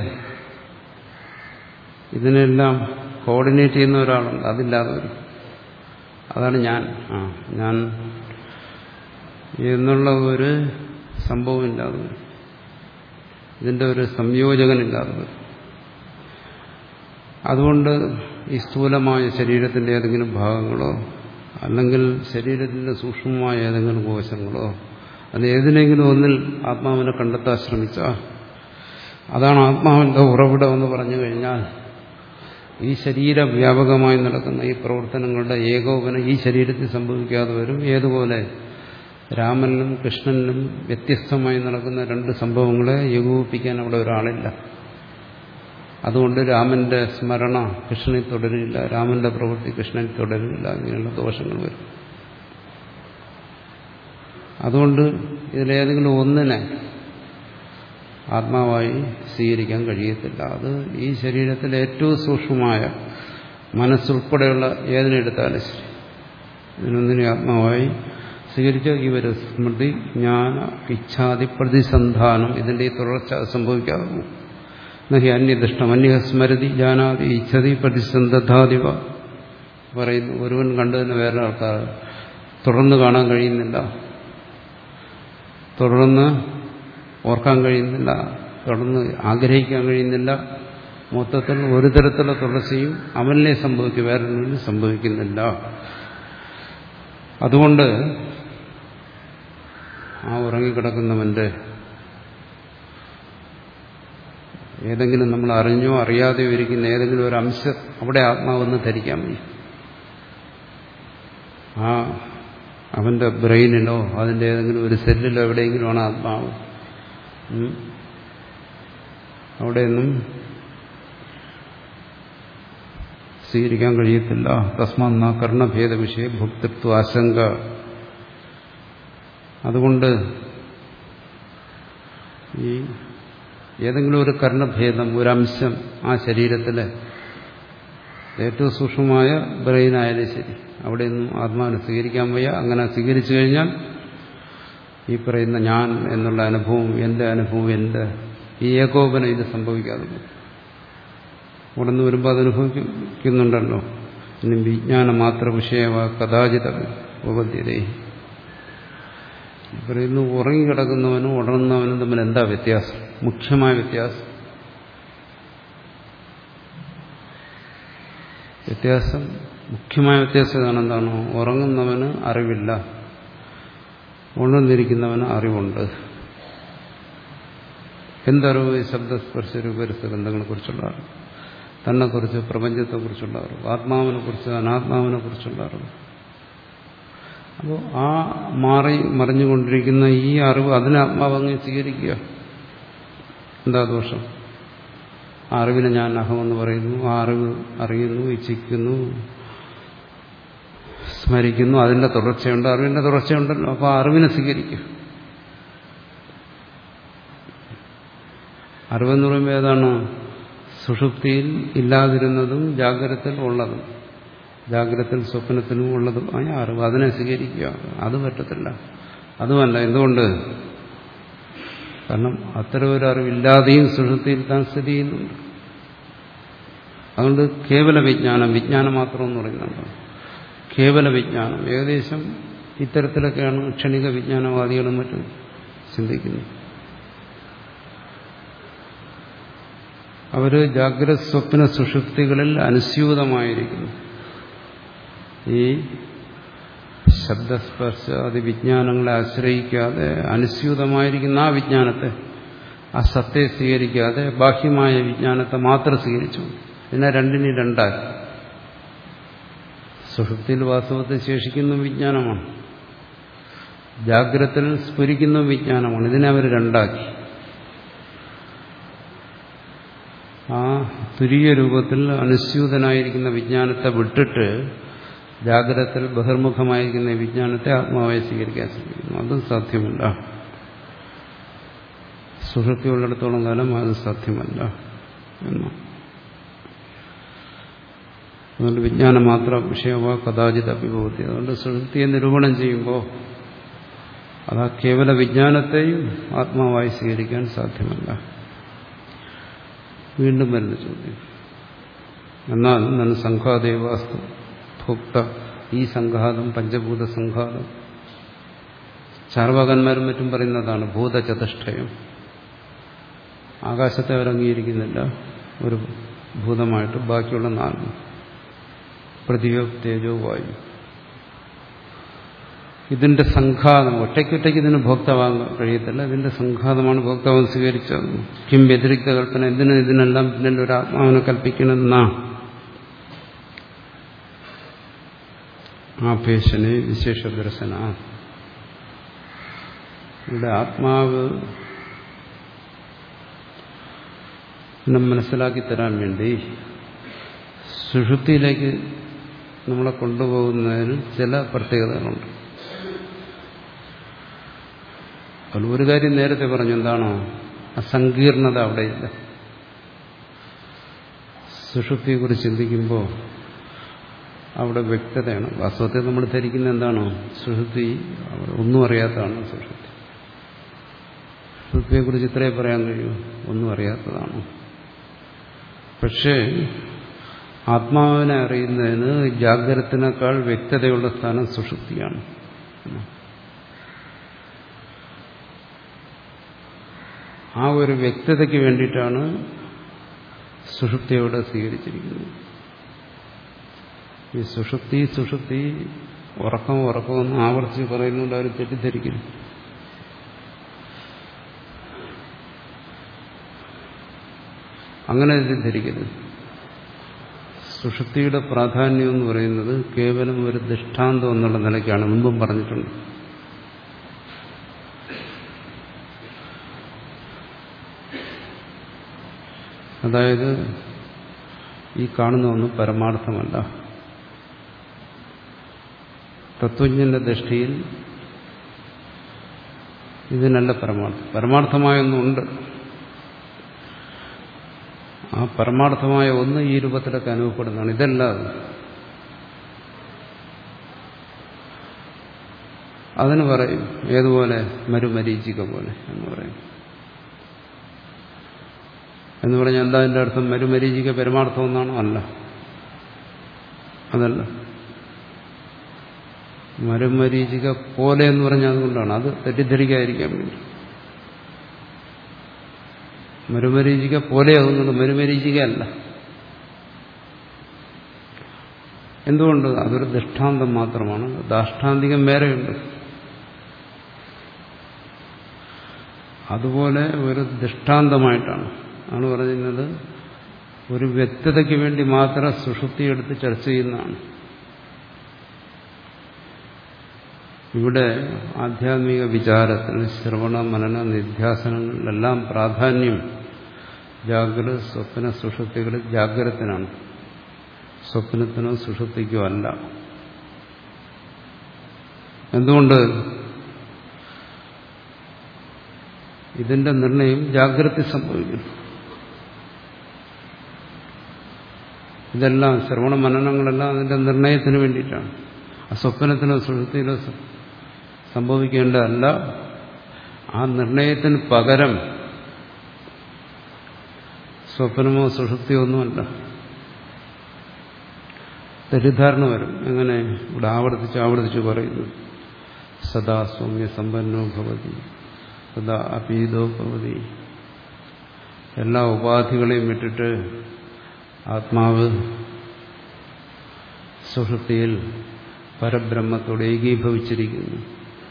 ഇതിനെല്ലാം കോർഡിനേറ്റ് ചെയ്യുന്ന ഒരാളുണ്ട് അതില്ലാതെ വരും അതാണ് ഞാൻ ആ ഞാൻ എന്നുള്ള ഒരു സംഭവം ഇല്ലാതെ വരും ഇതിന്റെ ഒരു സംയോജകനില്ലാതെ വരും അതുകൊണ്ട് ഈ സ്ഥൂലമായ ശരീരത്തിന്റെ ഏതെങ്കിലും ഭാഗങ്ങളോ അല്ലെങ്കിൽ ശരീരത്തിന്റെ സൂക്ഷ്മമായ ഏതെങ്കിലും കോശങ്ങളോ അത് ഏതിനെങ്കിലും ഒന്നിൽ ആത്മാവിനെ കണ്ടെത്താൻ ശ്രമിച്ചാൽ അതാണ് ആത്മാവിന്റെ ഉറവിടം എന്ന് പറഞ്ഞു കഴിഞ്ഞാൽ ഈ ശരീരവ്യാപകമായി നടക്കുന്ന ഈ പ്രവർത്തനങ്ങളുടെ ഏകോപനം ഈ ശരീരത്തിൽ സംഭവിക്കാതെ വരും ഏതുപോലെ രാമനിലും കൃഷ്ണനിലും വ്യത്യസ്തമായി നടക്കുന്ന രണ്ട് സംഭവങ്ങളെ ഏകോപിപ്പിക്കാൻ അവിടെ ഒരാളില്ല അതുകൊണ്ട് രാമന്റെ സ്മരണ കൃഷ്ണനിൽ തുടരില്ല രാമന്റെ പ്രവൃത്തി കൃഷ്ണനിൽ തുടരില്ല ഇങ്ങനെയുള്ള ദോഷങ്ങൾ വരും അതുകൊണ്ട് ഇതിലേതെങ്കിലും ഒന്നിനെ ആത്മാവായി സ്വീകരിക്കാൻ കഴിയത്തില്ല അത് ഈ ശരീരത്തിലെ ഏറ്റവും സൂക്ഷ്മമായ മനസ്സുൾപ്പെടെയുള്ള ഏതിനെടുത്താലും ശരി ഇതിനൊന്നിനെ ആത്മാവായി സ്വീകരിച്ച ഇവർ സ്മൃതി ജ്ഞാന ഇച്ഛാദി പ്രതിസന്ധാനം ഇതിന്റെ ഈ തുടർച്ച സംഭവിക്കാറുണ്ട് നഹി അന്യദൃഷ്ടം അന്യ സ്മരതി ജാനാതി ഇച്ഛതി പ്രതിസന്ധാദിവ പറയുന്നു ഒരുവൻ കണ്ടതിന് വേറെ ആൾക്കാർ തുടർന്ന് കാണാൻ കഴിയുന്നില്ല തുടർന്ന് ഓർക്കാൻ കഴിയുന്നില്ല തുടർന്ന് ആഗ്രഹിക്കാൻ കഴിയുന്നില്ല മൊത്തത്തിൽ ഒരു തരത്തിലുള്ള തുടർച്ചയും അവനിലെ സംഭവിക്കും വേറൊന്നിനും സംഭവിക്കുന്നില്ല അതുകൊണ്ട് ആ ഉറങ്ങിക്കിടക്കുന്നവന്റെ ഏതെങ്കിലും നമ്മൾ അറിഞ്ഞോ അറിയാതെയോ ഇരിക്കുന്ന ഏതെങ്കിലും ഒരു അംശം അവിടെ ആത്മാവെന്ന് ധരിക്കാൻ വയ്യ ആ അവന്റെ ബ്രെയിനിലോ അതിന്റെ ഏതെങ്കിലും ഒരു സെല്ലിലോ എവിടെയെങ്കിലുമാണ് ആത്മാവ് അവിടെയൊന്നും സ്വീകരിക്കാൻ കഴിയത്തില്ല തസ്മാന്ന കർണഭേദ വിഷയ ഭോക്തൃത്വ ആശങ്ക അതുകൊണ്ട് ഈ ഏതെങ്കിലും ഒരു കർണഭേദം ഒരംശം ആ ശരീരത്തിലെ ഏറ്റവും സൂക്ഷ്മമായ ബ്രെയിനായാലും ശരി അവിടെയൊന്നും ആത്മാവിനെ സ്വീകരിക്കാൻ വയ്യ അങ്ങനെ സ്വീകരിച്ചു കഴിഞ്ഞാൽ ഈ പറയുന്ന ഞാൻ എന്നുള്ള അനുഭവം എന്റെ അനുഭവം എന്റെ ഈ ഏകോപനം ഇത് സംഭവിക്കാതെ അവിടെ നിന്ന് വരുമ്പോൾ അത് അനുഭവിക്കുന്നുണ്ടല്ലോ ഇനി വിജ്ഞാനം മാത്ര വിഷയവ കഥാചിത ഉപദ്ധ്യതേ പറയുന്നു ഉറങ്ങിക്കിടക്കുന്നവനും ഉണർന്നവനും തമ്മിൽ എന്താ വ്യത്യാസം മുഖ്യമായ വ്യത്യാസം വ്യത്യാസം മുഖ്യമായ വ്യത്യാസം ഇതാണ് എന്താണോ ഉറങ്ങുന്നവന് അറിവില്ല ഉണർന്നിരിക്കുന്നവന് അറിവുണ്ട് എന്തറിവ് ഈ ശബ്ദസ്പർശ രൂപരസഗന്ധങ്ങളെ കുറിച്ചുള്ള അറിവ് തന്നെക്കുറിച്ച് പ്രപഞ്ചത്തെക്കുറിച്ചുള്ള അറിവ് ആത്മാവിനെ കുറിച്ച് അനാത്മാവിനെ കുറിച്ചുള്ള അറിവ് അപ്പോൾ ആ മാറി മറിഞ്ഞുകൊണ്ടിരിക്കുന്ന ഈ അറിവ് അതിനെ ആത്മാവങ്ങ് സ്വീകരിക്കുക എന്താ ദോഷം ആ അറിവിനെ ഞാൻ അഹമെന്ന് പറയുന്നു ആ അറിവ് അറിയുന്നു ഇച്ഛിക്കുന്നു സ്മരിക്കുന്നു അതിന്റെ തുടർച്ചയുണ്ട് അറിവിന്റെ തുടർച്ചയുണ്ടല്ലോ അപ്പോൾ ആ അറിവിനെ സ്വീകരിക്കുക അറിവെന്ന് പറയുമ്പോൾ ഏതാണ് സുഷുപ്തിയിൽ ഇല്ലാതിരുന്നതും ജാഗ്രതത്തിൽ ഉള്ളതും ജാഗ്രതത്തിൽ സ്വപ്നത്തിലും ഉള്ളതും ആയ അറിവ് അതിനെ സ്വീകരിക്കുക അത് പറ്റത്തില്ല അതുമല്ല എന്തുകൊണ്ട് കാരണം അത്തരം ഒരു അറിവില്ലാതെയും സുഷുപ്തിയിൽ താൻ സ്ഥിതി ചെയ്യുന്നുണ്ട് അതുകൊണ്ട് കേവല വിജ്ഞാനം വിജ്ഞാനം മാത്രം എന്ന് പറയുന്നുണ്ട് കേവല വിജ്ഞാനം ഏകദേശം ഇത്തരത്തിലൊക്കെയാണ് ക്ഷണിക വിജ്ഞാനവാദികളും മറ്റും ചിന്തിക്കുന്നത് അവര് ജാഗ്രത സ്വപ്ന സുഷുപ്തികളിൽ അനുസ്യൂതമായിരിക്കുന്നു ഈ ശബ്ദസ്പർശാദി വിജ്ഞാനങ്ങളെ ആശ്രയിക്കാതെ അനുസ്യൂതമായിരിക്കുന്ന ആ വിജ്ഞാനത്തെ ആ സത്തെ സ്വീകരിക്കാതെ ബാഹ്യമായ വിജ്ഞാനത്തെ മാത്രം സ്വീകരിച്ചു ഇതിനെ രണ്ടിനും രണ്ടാക്കി സുഷുപ്തിയിൽ വാസ്തവത്തിൽ ശേഷിക്കുന്ന വിജ്ഞാനമാണ് ജാഗ്രതത്തിൽ സ്ഫുരിക്കുന്ന വിജ്ഞാനമാണ് ഇതിനെ അവർ രണ്ടാക്കി ആ തുരിയ രൂപത്തിൽ അനുസ്യൂതനായിരിക്കുന്ന വിജ്ഞാനത്തെ വിട്ടിട്ട് ജാഗ്രതത്തിൽ ബഹിർമുഖമായിരിക്കുന്ന വിജ്ഞാനത്തെ ആത്മാവായി സ്വീകരിക്കാൻ ശ്രമിക്കുന്നു അതും സാധ്യമല്ല സുഷുപ്തിയുള്ളിടത്തോളം കാലം അത് സാധ്യമല്ല എന്ന് അതുകൊണ്ട് വിജ്ഞാനം മാത്രം വിഷയമാ കഥാചിത അഭിഭവത്തി അതുകൊണ്ട് സുഷുപ്തിയെ നിരൂപണം ചെയ്യുമ്പോൾ അത് ആ കേവല വിജ്ഞാനത്തെയും ആത്മാവായി സ്വീകരിക്കാൻ സാധ്യമല്ല വീണ്ടും വരുന്ന ചോദ്യം എന്നാൽ നൻ സംഘാദേവാസ്തു ഭോക്ത ഈ സംഘാതം പഞ്ചഭൂത സംഘാതം ചാർവാകന്മാരും മറ്റും പറയുന്നതാണ് ഭൂതചതുഷ്ടയം ആകാശത്തെ അവർ അംഗീകരിക്കുന്നില്ല ഒരു ഭൂതമായിട്ട് ബാക്കിയുള്ള നാല് പ്രതിയോ തേജോ വായു ഇതിന്റെ സംഘാതം ഒറ്റയ്ക്കൊറ്റയ്ക്ക് ഇതിന് ഭോക്താവാകാൻ കഴിയത്തില്ല ഇതിന്റെ സംഘാതമാണ് ഭോക്താവ് സ്വീകരിച്ചത് കിം വ്യതിരിക്ത കൽപ്പന എന്തിനും ഇതിനെല്ലാം പിന്നിൽ ഒരു ആത്മാവിനെ കൽപ്പിക്കണമെന്നാ ആപേശനെ വിശേഷ ദർശന ഇവിടെ ആത്മാവ് മനസ്സിലാക്കി തരാൻ വേണ്ടി സുഷുപ്തിയിലേക്ക് നമ്മളെ കൊണ്ടുപോകുന്നതിന് ചില പ്രത്യേകതകളുണ്ട് അതിൽ ഒരു കാര്യം നേരത്തെ പറഞ്ഞു എന്താണോ അസങ്കീർണത അവിടെയില്ല സുഷുപ്തിയെക്കുറിച്ച് ചിന്തിക്കുമ്പോൾ അവിടെ വ്യക്തതയാണ് വാസ്തവത്തിൽ നമ്മൾ ധരിക്കുന്ന എന്താണോ സുഷുപ്തി അവിടെ ഒന്നും അറിയാത്തതാണ് സുഷുപ്തി സുഷുപ്തിയെക്കുറിച്ച് ഇത്രേ പറയാൻ കഴിയൂ ഒന്നും അറിയാത്തതാണ് പക്ഷേ ആത്മാവിനെ അറിയുന്നതിന് ജാഗ്രതത്തിനേക്കാൾ വ്യക്തതയുള്ള സ്ഥാനം സുഷുപ്തിയാണ് ആ ഒരു വ്യക്തതയ്ക്ക് വേണ്ടിയിട്ടാണ് സുഷുപ്തിയോടെ സ്വീകരിച്ചിരിക്കുന്നത് ഈ സുഷുപ്തി സുഷുപ്തി ഉറക്കം ഉറക്കമെന്ന് ആവർത്തിച്ച് പറയുന്നുണ്ട് അവർ തെറ്റിദ്ധരിക്കുന്നു അങ്ങനെ തെറ്റിദ്ധരിക്കരുത് സുഷുപ്തിയുടെ പ്രാധാന്യം എന്ന് പറയുന്നത് കേവലം ഒരു ദൃഷ്ടാന്തം എന്നുള്ള നിലയ്ക്കാണ് മുമ്പും പറഞ്ഞിട്ടുണ്ട് അതായത് ഈ കാണുന്ന ഒന്നും പരമാർത്ഥമല്ല തത്വജ്ഞന്റെ ദൃഷ്ടിയിൽ ഇതിനല്ല പരമാർത്ഥം പരമാർത്ഥമായൊന്നുണ്ട് ആ പരമാർത്ഥമായ ഒന്ന് ഈ രൂപത്തിലൊക്കെ അനുഭവപ്പെടുന്നതാണ് ഇതല്ലാതെ അതിന് പറയും ഏതുപോലെ മരുമരീചിക പോലെ എന്ന് പറയും എന്ന് പറഞ്ഞാൽ എന്താ അതിൻ്റെ അർത്ഥം മരുമരീചിക പരമാർത്ഥം എന്നാണോ അല്ല അതല്ല മരുമരീചിക പോലെ എന്ന് പറഞ്ഞാൽ അതുകൊണ്ടാണ് അത് തെറ്റിദ്ധരിക്കാതിരിക്കാൻ വേണ്ടി മരുമരീചിക പോലെ ആകുന്നുണ്ട് മരുമരീചിക അല്ല എന്തുകൊണ്ട് അതൊരു ദൃഷ്ടാന്തം മാത്രമാണ് ദാഷ്ടാന്തികം വേറെയുണ്ട് അതുപോലെ ഒരു ദൃഷ്ടാന്തമായിട്ടാണ് ആണ് പറയുന്നത് ഒരു വ്യക്തതയ്ക്ക് വേണ്ടി മാത്രം സുഷുപ്തി എടുത്ത് ചർച്ച ചെയ്യുന്നതാണ് ഇവിടെ ആധ്യാത്മിക വിചാരത്തിൽ ശ്രവണ മനന നിധ്യാസനങ്ങളിലെല്ലാം പ്രാധാന്യം ജാഗ്രത സ്വപ്ന സുഷുപ്തികളിൽ ജാഗ്രതത്തിനാണ് സ്വപ്നത്തിനോ സുഷുപ്തിക്കോ അല്ല എന്തുകൊണ്ട് ഇതിന്റെ നിർണയം ജാഗ്രത സംഭവിക്കുന്നു ഇതെല്ലാം ശ്രവണ മനനങ്ങളെല്ലാം അതിന്റെ നിർണയത്തിന് വേണ്ടിയിട്ടാണ് ആ സ്വപ്നത്തിനോ സുഷുപ്തിയിലോ സംഭവിക്കേണ്ടതല്ല ആ നിർണയത്തിന് പകരം സ്വപ്നമോ സുഷുപ്തിയോ ഒന്നുമല്ല തെറ്റിദ്ധാരണ വരും എങ്ങനെ ഇവിടെ ആവർത്തിച്ച് ആവർത്തിച്ച് പറയുന്നു സദാ സൗമ്യ സമ്പന്നോ ഭവതി സദാ അപീതോ ഭവതി എല്ലാ ഉപാധികളെയും വിട്ടിട്ട് ആത്മാവ് സുഷുപ്തിയിൽ പരബ്രഹ്മത്തോട് ഏകീഭവിച്ചിരിക്കുന്നു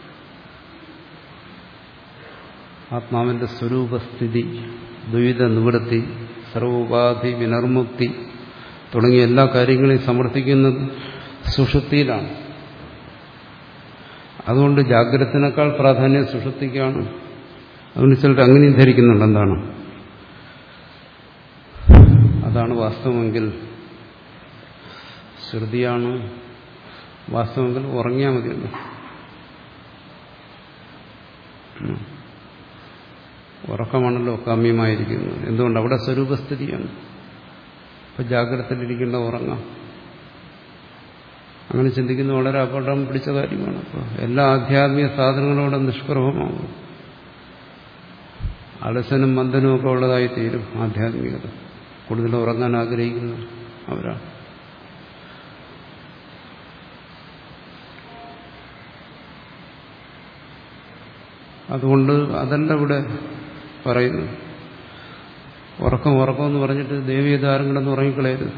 ആത്മാവിന്റെ സ്വരൂപസ്ഥിതി ദ്വൈത നിവൃത്തി സർവോപാധി വിനർമുക്തി തുടങ്ങിയ എല്ലാ കാര്യങ്ങളെയും സമർത്ഥിക്കുന്നത് സുഷുപ്തിയിലാണ് അതുകൊണ്ട് ജാഗ്രതത്തിനേക്കാൾ പ്രാധാന്യം സുഷുപ്തിക്കാണ് അതുകൊണ്ട് ചിലർ അങ്ങനെയും ധരിക്കുന്നുണ്ട് എന്താണ് അതാണ് വാസ്തവമെങ്കിൽ ശ്രുതിയാണ് വാസ്തവമെങ്കിൽ ഉറങ്ങിയാൽ മതിയല്ലോ ഉറക്കമാണല്ലോ കാമ്യമായിരിക്കുന്നത് എന്തുകൊണ്ട് അവിടെ സ്വരൂപസ്ഥിതിയാണ് ഇപ്പൊ ജാഗ്രതയിലിരിക്കേണ്ട ഉറങ്ങാം അങ്ങനെ ചിന്തിക്കുന്ന വളരെ അപകടം പിടിച്ച കാര്യമാണ് അപ്പോൾ എല്ലാ ആധ്യാത്മിക സാധനങ്ങളോടെ നിഷ്പ്രഭമാകും അലസനും മന്ദനും ഒക്കെ ഉള്ളതായി തീരും ആധ്യാത്മികത കൂടുതൽ ഉറങ്ങാൻ ആഗ്രഹിക്കുന്ന അവരാണ് അതുകൊണ്ട് അതല്ല ഇവിടെ പറയുന്നു ഉറക്കം ഉറക്കം എന്ന് പറഞ്ഞിട്ട് ദേവി ഇതാരും കിടന്ന് ഉറങ്ങിക്കളയരുത്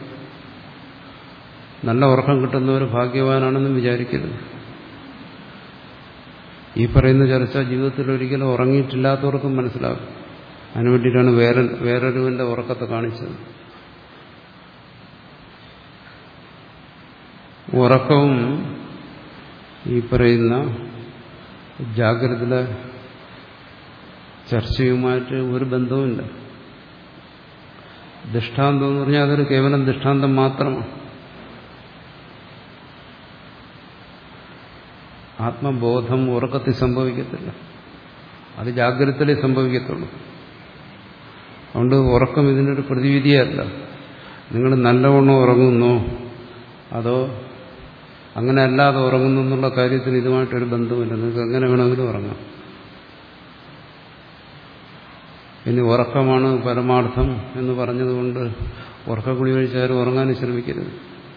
നല്ല ഉറക്കം കിട്ടുന്നവർ ഭാഗ്യവാനാണെന്നും വിചാരിക്കരുത് ഈ പറയുന്ന ചർച്ച ജീവിതത്തിൽ ഒരിക്കലും ഉറങ്ങിയിട്ടില്ലാത്തവർക്കും മനസ്സിലാകും അതിനു വേണ്ടിയിട്ടാണ് വേറെ വേറൊരുവന്റെ ഉറക്കത്തെ കാണിച്ചത് ഉറക്കവും ഈ പറയുന്ന ജാഗ്രതയിലെ ചർച്ചയുമായിട്ട് ഒരു ബന്ധവുമില്ല ദൃഷ്ടാന്തം എന്ന് പറഞ്ഞാൽ അതൊരു കേവലം ദൃഷ്ടാന്തം മാത്രമാണ് ആത്മബോധം ഉറക്കത്തിൽ സംഭവിക്കത്തില്ല അത് ജാഗ്രതയിലേ സംഭവിക്കത്തുള്ളൂ അതുകൊണ്ട് ഉറക്കം ഇതിനൊരു പ്രതിവിധിയല്ല നിങ്ങൾ നല്ലവണ്ണം ഉറങ്ങുന്നോ അതോ അങ്ങനെ അല്ലാതെ ഉറങ്ങുന്നു എന്നുള്ള കാര്യത്തിന് ഇതുമായിട്ടൊരു ബന്ധവുമില്ല നിങ്ങൾക്ക് എങ്ങനെ വേണമെങ്കിലും ഉറങ്ങാം ഇനി ഉറക്കമാണ് പരമാർത്ഥം എന്ന് പറഞ്ഞതുകൊണ്ട് ഉറക്കക്കുളി കഴിച്ചാലും ഉറങ്ങാനും ശ്രമിക്കരുത്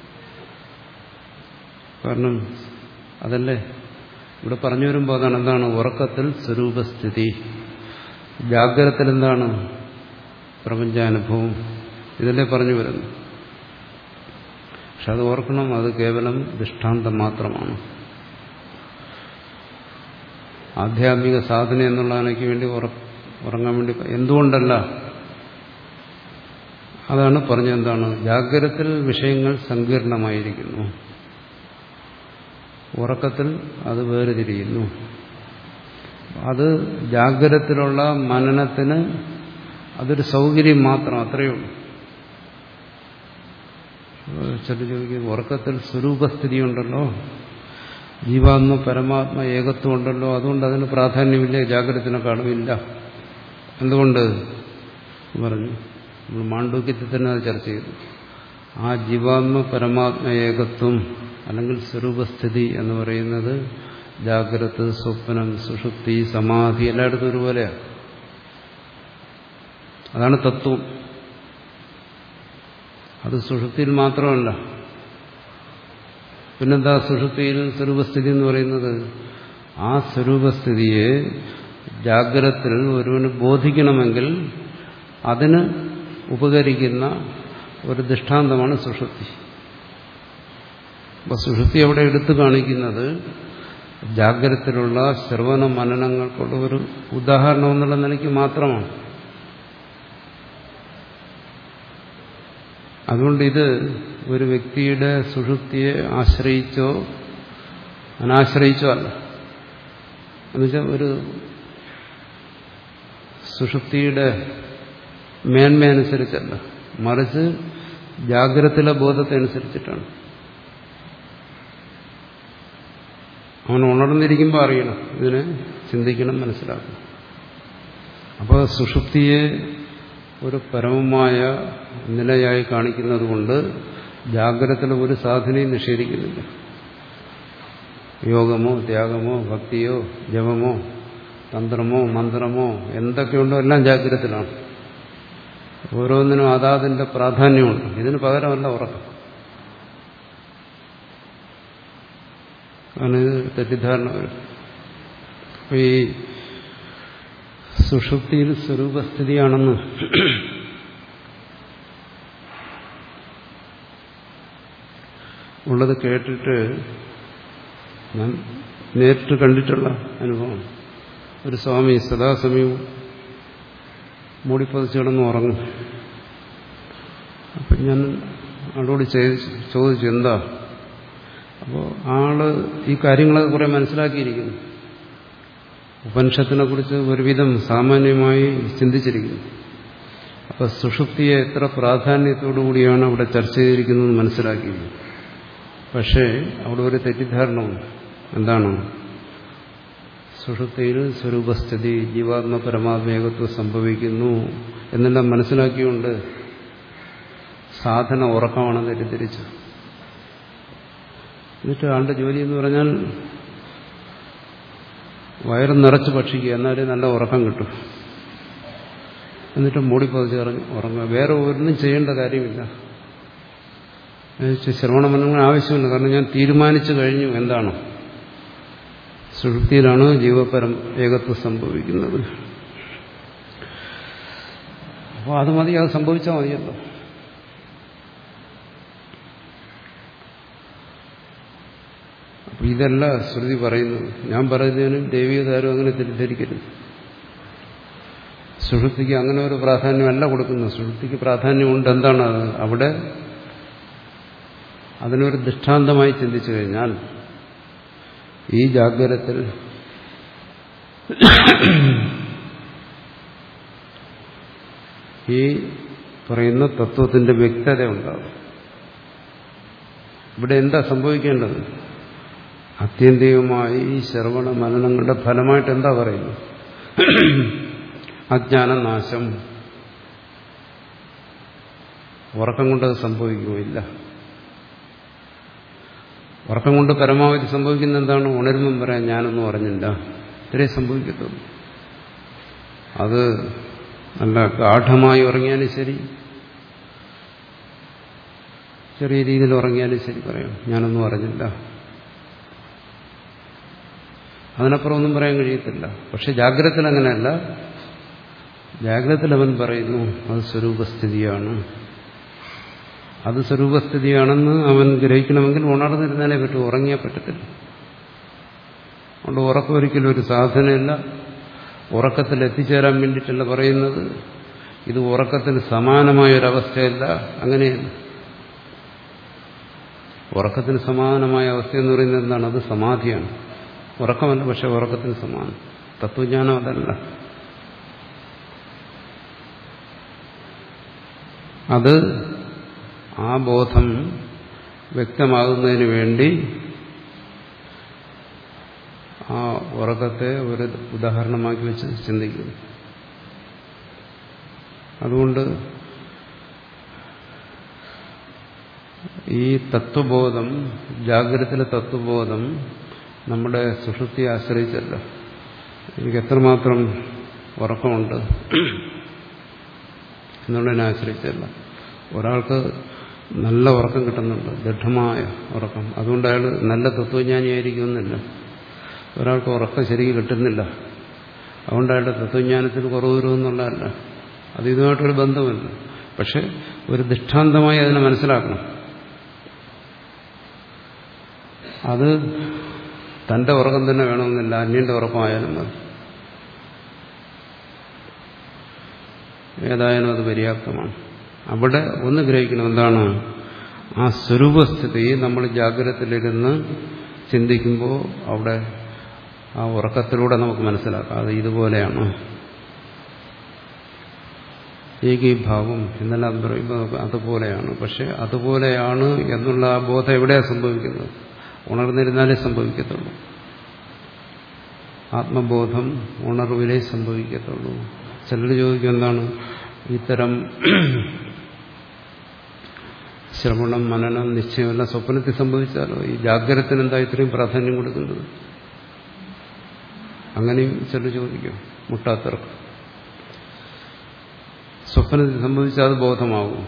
കാരണം അതല്ലേ ഇവിടെ പറഞ്ഞു വരുമ്പോൾ അതാണ് എന്താണ് ഉറക്കത്തിൽ സ്വരൂപസ്ഥിതി ജാഗ്രതത്തിൽ എന്താണ് പ്രപഞ്ചാനുഭവം ഇതല്ലേ പറഞ്ഞു വരുന്നു പക്ഷെ അത് ഓർക്കണം അത് കേവലം ദൃഷ്ടാന്തം മാത്രമാണ് ആധ്യാത്മിക സാധന എന്നുള്ളതിനേക്ക് വേണ്ടി ഉറങ്ങാൻ വേണ്ടി എന്തുകൊണ്ടല്ല അതാണ് പറഞ്ഞെന്താണ് ജാഗ്രതത്തിൽ വിഷയങ്ങൾ സങ്കീർണമായിരിക്കുന്നു ഉറക്കത്തിൽ അത് വേർതിരിയുന്നു അത് ജാഗ്രതത്തിലുള്ള മനനത്തിന് അതൊരു സൗകര്യം മാത്രം അത്രയേ ഉള്ളൂ ചില ചോദിക്കും ഉറക്കത്തിൽ സ്വരൂപസ്ഥിതി ഉണ്ടല്ലോ ജീവാത്മ പരമാത്മ ഏകത്വം ഉണ്ടല്ലോ അതുകൊണ്ട് അതിന് പ്രാധാന്യമില്ല ജാഗ്രതത്തിനെക്കാളും ഇല്ല എന്തുകൊണ്ട് പറഞ്ഞു നമ്മൾ മാണ്ഡൂക്യത്തിൽ തന്നെ അത് ചർച്ച ചെയ്തു ആ ജീവാത്മ പരമാത്മ ഏകത്വം അല്ലെങ്കിൽ സ്വരൂപസ്ഥിതി എന്ന് പറയുന്നത് ജാഗ്രത സ്വപ്നം സുഷുപ്തി സമാധി എല്ലായിടത്തും ഒരുപോലെയാണ് അതാണ് തത്വം അത് സുഷുപ്തിയിൽ മാത്രമല്ല പിന്നെന്താ സുഷുപ്തിയിൽ സ്വരൂപസ്ഥിതി എന്ന് പറയുന്നത് ആ സ്വരൂപസ്ഥിതിയെ ജാഗ്രതത്തിൽ ഒരുവന് ബോധിക്കണമെങ്കിൽ അതിന് ഉപകരിക്കുന്ന ഒരു ദൃഷ്ടാന്തമാണ് സുഷുപ്തി അപ്പൊ സുഷുപ്തി അവിടെ എടുത്തു കാണിക്കുന്നത് ജാഗ്രതത്തിലുള്ള ശ്രവണ മനനങ്ങൾക്കുള്ള ഒരു ഉദാഹരണം എന്നുള്ള നിലയ്ക്ക് മാത്രമാണ് അതുകൊണ്ട് ഇത് ഒരു വ്യക്തിയുടെ സുഷുപ്തിയെ ആശ്രയിച്ചോ അനാശ്രയിച്ചോ അല്ല എന്നുവെച്ചാൽ ഒരു സുഷുപ്തിയുടെ മേന്മയനുസരിച്ചല്ല മറിച്ച് ജാഗ്രതയിലെ ബോധത്തെ അനുസരിച്ചിട്ടാണ് അവൻ ഉണർന്നിരിക്കുമ്പോൾ അറിയണം ഇതിനെ ചിന്തിക്കണം മനസ്സിലാക്കണം അപ്പോൾ സുഷുപ്തിയെ ഒരു പരമമായ നിലയായി കാണിക്കുന്നത് കൊണ്ട് ജാഗ്രതത്തിൽ ഒരു സാധനയും നിഷേധിക്കുന്നില്ല യോഗമോ ത്യാഗമോ ഭക്തിയോ ജപമോ തന്ത്രമോ മന്ത്രമോ എന്തൊക്കെയുണ്ടോ എല്ലാം ജാഗ്രതത്തിലാണ് ഓരോന്നിനും അതാതിന്റെ പ്രാധാന്യമുണ്ട് ഇതിന് പകരമല്ല ഉറക്കം ആണ് ഇത് തെറ്റിദ്ധാരണ വരും അപ്പൊ ഈ സുഷുപ്തിയിൽ സ്വരൂപസ്ഥിതിയാണെന്ന് ഉള്ളത് കേട്ടിട്ട് ഞാൻ നേരിട്ട് കണ്ടിട്ടുള്ള അനുഭവം ഒരു സ്വാമി സദാസമയവും മൂടിപ്പതിച്ച് കിടന്ന് ഉറങ്ങും അപ്പം ഞാൻ ആളോട് ചോദിച്ചു എന്താ അപ്പോൾ ആള് ഈ കാര്യങ്ങളൊക്കെ കുറെ മനസ്സിലാക്കിയിരിക്കുന്നു ഉപനിഷത്തിനെ കുറിച്ച് ഒരുവിധം സാമാന്യമായി ചിന്തിച്ചിരിക്കുന്നു അപ്പൊ സുഷുപ്തിയെ എത്ര പ്രാധാന്യത്തോടുകൂടിയാണ് അവിടെ ചർച്ച ചെയ്തിരിക്കുന്നത് മനസ്സിലാക്കിയത് പക്ഷേ അവിടെ ഒരു തെറ്റിദ്ധാരണമുണ്ട് എന്താണ് സുഷുപ്തിയിൽ സ്വരൂപസ്ഥിതി ജീവാത്മ പരമാത്മേകത്വം സംഭവിക്കുന്നു എന്നെല്ലാം മനസ്സിലാക്കിയുകൊണ്ട് സാധന ഉറക്കമാണെന്ന് തെറ്റിദ്ധരിച്ചു എന്നിട്ട് ആളുടെ ജോലി എന്ന് പറഞ്ഞാൽ വയറ് നിറച്ച് ഭക്ഷിക്കുക എന്നാലേ നല്ല ഉറക്കം കിട്ടും എന്നിട്ട് മൂടിപ്പതിച്ച് ഇറങ്ങി ഉറങ്ങുക വേറെ ഒന്നും ചെയ്യേണ്ട കാര്യമില്ല ശ്രവണമനങ്ങൾ ആവശ്യമില്ല കാരണം ഞാൻ തീരുമാനിച്ചു കഴിഞ്ഞു എന്താണ് സുഷുപ്തിയിലാണ് ജീവപരം ഏകത്വം സംഭവിക്കുന്നത് അപ്പോൾ അത് മതി അത് സംഭവിച്ചാൽ മതിയല്ലോ അപ്പോൾ ഇതല്ല ശ്രുതി പറയുന്നത് ഞാൻ പറയുന്നതിനും ദൈവീയതാരും അങ്ങനെ തെറ്റിദ്ധരിക്കരുത് സുഷുപ്തിക്ക് അങ്ങനെ ഒരു പ്രാധാന്യമല്ല കൊടുക്കുന്നത് സുഷുപ്തിക്ക് പ്രാധാന്യമുണ്ട് എന്താണ് അത് അവിടെ അതിനൊരു ദൃഷ്ടാന്തമായി ചിന്തിച്ചു കഴിഞ്ഞാൽ ഈ ജാഗ്രതത്തിൽ ഈ പറയുന്ന തത്വത്തിന്റെ വ്യക്തത ഉണ്ടാകും ഇവിടെ എന്താ സംഭവിക്കേണ്ടത് ആത്യന്തികമായി ഈ ശ്രവണ മനനങ്ങളുടെ ഫലമായിട്ട് എന്താ പറയുന്നത് അജ്ഞാനനാശം ഉറക്കം കൊണ്ട് അത് സംഭവിക്കുകയില്ല ഉറക്കം കൊണ്ട് പരമാവധി സംഭവിക്കുന്ന എന്താണ് ഉണരുമ്പം പറയാൻ ഞാനൊന്നും അറിഞ്ഞില്ല ഇത്രേ സംഭവിക്കത്തുള്ളൂ അത് നല്ല ഗാഠമായി ഉറങ്ങിയാലും ശരി ചെറിയ രീതിയിൽ ഉറങ്ങിയാലും ശരി പറയാം ഞാനൊന്നും അറിഞ്ഞില്ല അതിനപ്പുറം ഒന്നും പറയാൻ കഴിയത്തില്ല പക്ഷെ ജാഗ്രതത്തിൽ അങ്ങനെയല്ല ജാഗ്രതത്തിൽ അവൻ പറയുന്നു അത് സ്വരൂപസ്ഥിതിയാണ് അത് സ്വരൂപസ്ഥിതിയാണെന്ന് അവൻ ഗ്രഹിക്കണമെങ്കിൽ ഉണർന്നിരുന്നാലേ പറ്റൂ ഉറങ്ങിയാൽ പറ്റത്തില്ല അതുകൊണ്ട് ഉറക്കം ഒരിക്കലും ഒരു സാധനയല്ല ഉറക്കത്തിൽ എത്തിച്ചേരാൻ വേണ്ടിയിട്ടല്ല പറയുന്നത് ഇത് ഉറക്കത്തിന് സമാനമായ ഒരവസ്ഥയല്ല അങ്ങനെയല്ല ഉറക്കത്തിന് സമാനമായ അവസ്ഥ എന്ന് പറയുന്നത് എന്താണ് അത് സമാധിയാണ് ഉറക്കമല്ല പക്ഷെ ഉറക്കത്തിന് സമാനം തത്വജ്ഞാനം അതല്ല അത് ആ ബോധം വ്യക്തമാകുന്നതിന് വേണ്ടി ആ ഉറക്കത്തെ ഒരു ഉദാഹരണമാക്കി വെച്ച് ചിന്തിക്കുന്നു അതുകൊണ്ട് ഈ തത്വബോധം ജാഗ്രതത്തിലെ തത്വബോധം നമ്മുടെ സുഷുപ്തിയെ ആശ്രയിച്ചല്ല എനിക്ക് എത്രമാത്രം ഉറക്കമുണ്ട് എന്നുള്ളതിനെ ആശ്രയിച്ചല്ല ഒരാൾക്ക് നല്ല ഉറക്കം കിട്ടുന്നുണ്ട് ദൃഢമായ ഉറക്കം അതുകൊണ്ട് അയാൾ നല്ല തത്വജ്ഞാനിയായിരിക്കുമെന്നില്ല ഒരാൾക്ക് ഉറക്കം ശരിക്കും കിട്ടുന്നില്ല അതുകൊണ്ട് അയാളുടെ തത്വജ്ഞാനത്തിന് കുറവ് വരുമെന്നുള്ളതല്ല അത് ഇതുമായിട്ടൊരു ബന്ധമില്ല പക്ഷെ ഒരു ദൃഷ്ടാന്തമായി അതിനെ മനസ്സിലാക്കണം അത് തന്റെ ഉറക്കം തന്നെ വേണമെന്നില്ല അന്യന്റെ ഉറക്കമായാലും മതി ഏതായാലും അത് പര്യാപ്തമാണ് അവിടെ ഒന്ന് ഗ്രഹിക്കണം എന്താണ് ആ സ്വരൂപസ്ഥിതി നമ്മൾ ജാഗ്രതത്തിലിരുന്ന് ചിന്തിക്കുമ്പോൾ അവിടെ ആ ഉറക്കത്തിലൂടെ നമുക്ക് മനസ്സിലാക്കാം അത് ഇതുപോലെയാണ് ഏകീഭാവം എന്നെല്ലാം പറയുമ്പോൾ അതുപോലെയാണ് പക്ഷെ അതുപോലെയാണ് എന്നുള്ള ആ ബോധം എവിടെയാണ് സംഭവിക്കുന്നത് ഉണർന്നിരുന്നാലേ സംഭവിക്കത്തുള്ളൂ ആത്മബോധം ഉണർവിലേ സംഭവിക്കത്തുള്ളൂ ചിലർ ചോദിക്കും എന്താണ് ഇത്തരം ശ്രവണം മനനം നിശ്ചയമെല്ലാം സ്വപ്നത്തിൽ സംഭവിച്ചാലോ ഈ ജാഗ്രതത്തിന് എന്താ ഇത്രയും പ്രാധാന്യം കൊടുക്കുന്നത് അങ്ങനെയും ചിലർ ചോദിക്കും മുട്ടാത്തർക്ക് സ്വപ്നത്തിൽ സംഭവിച്ചാൽ അത് ബോധമാകും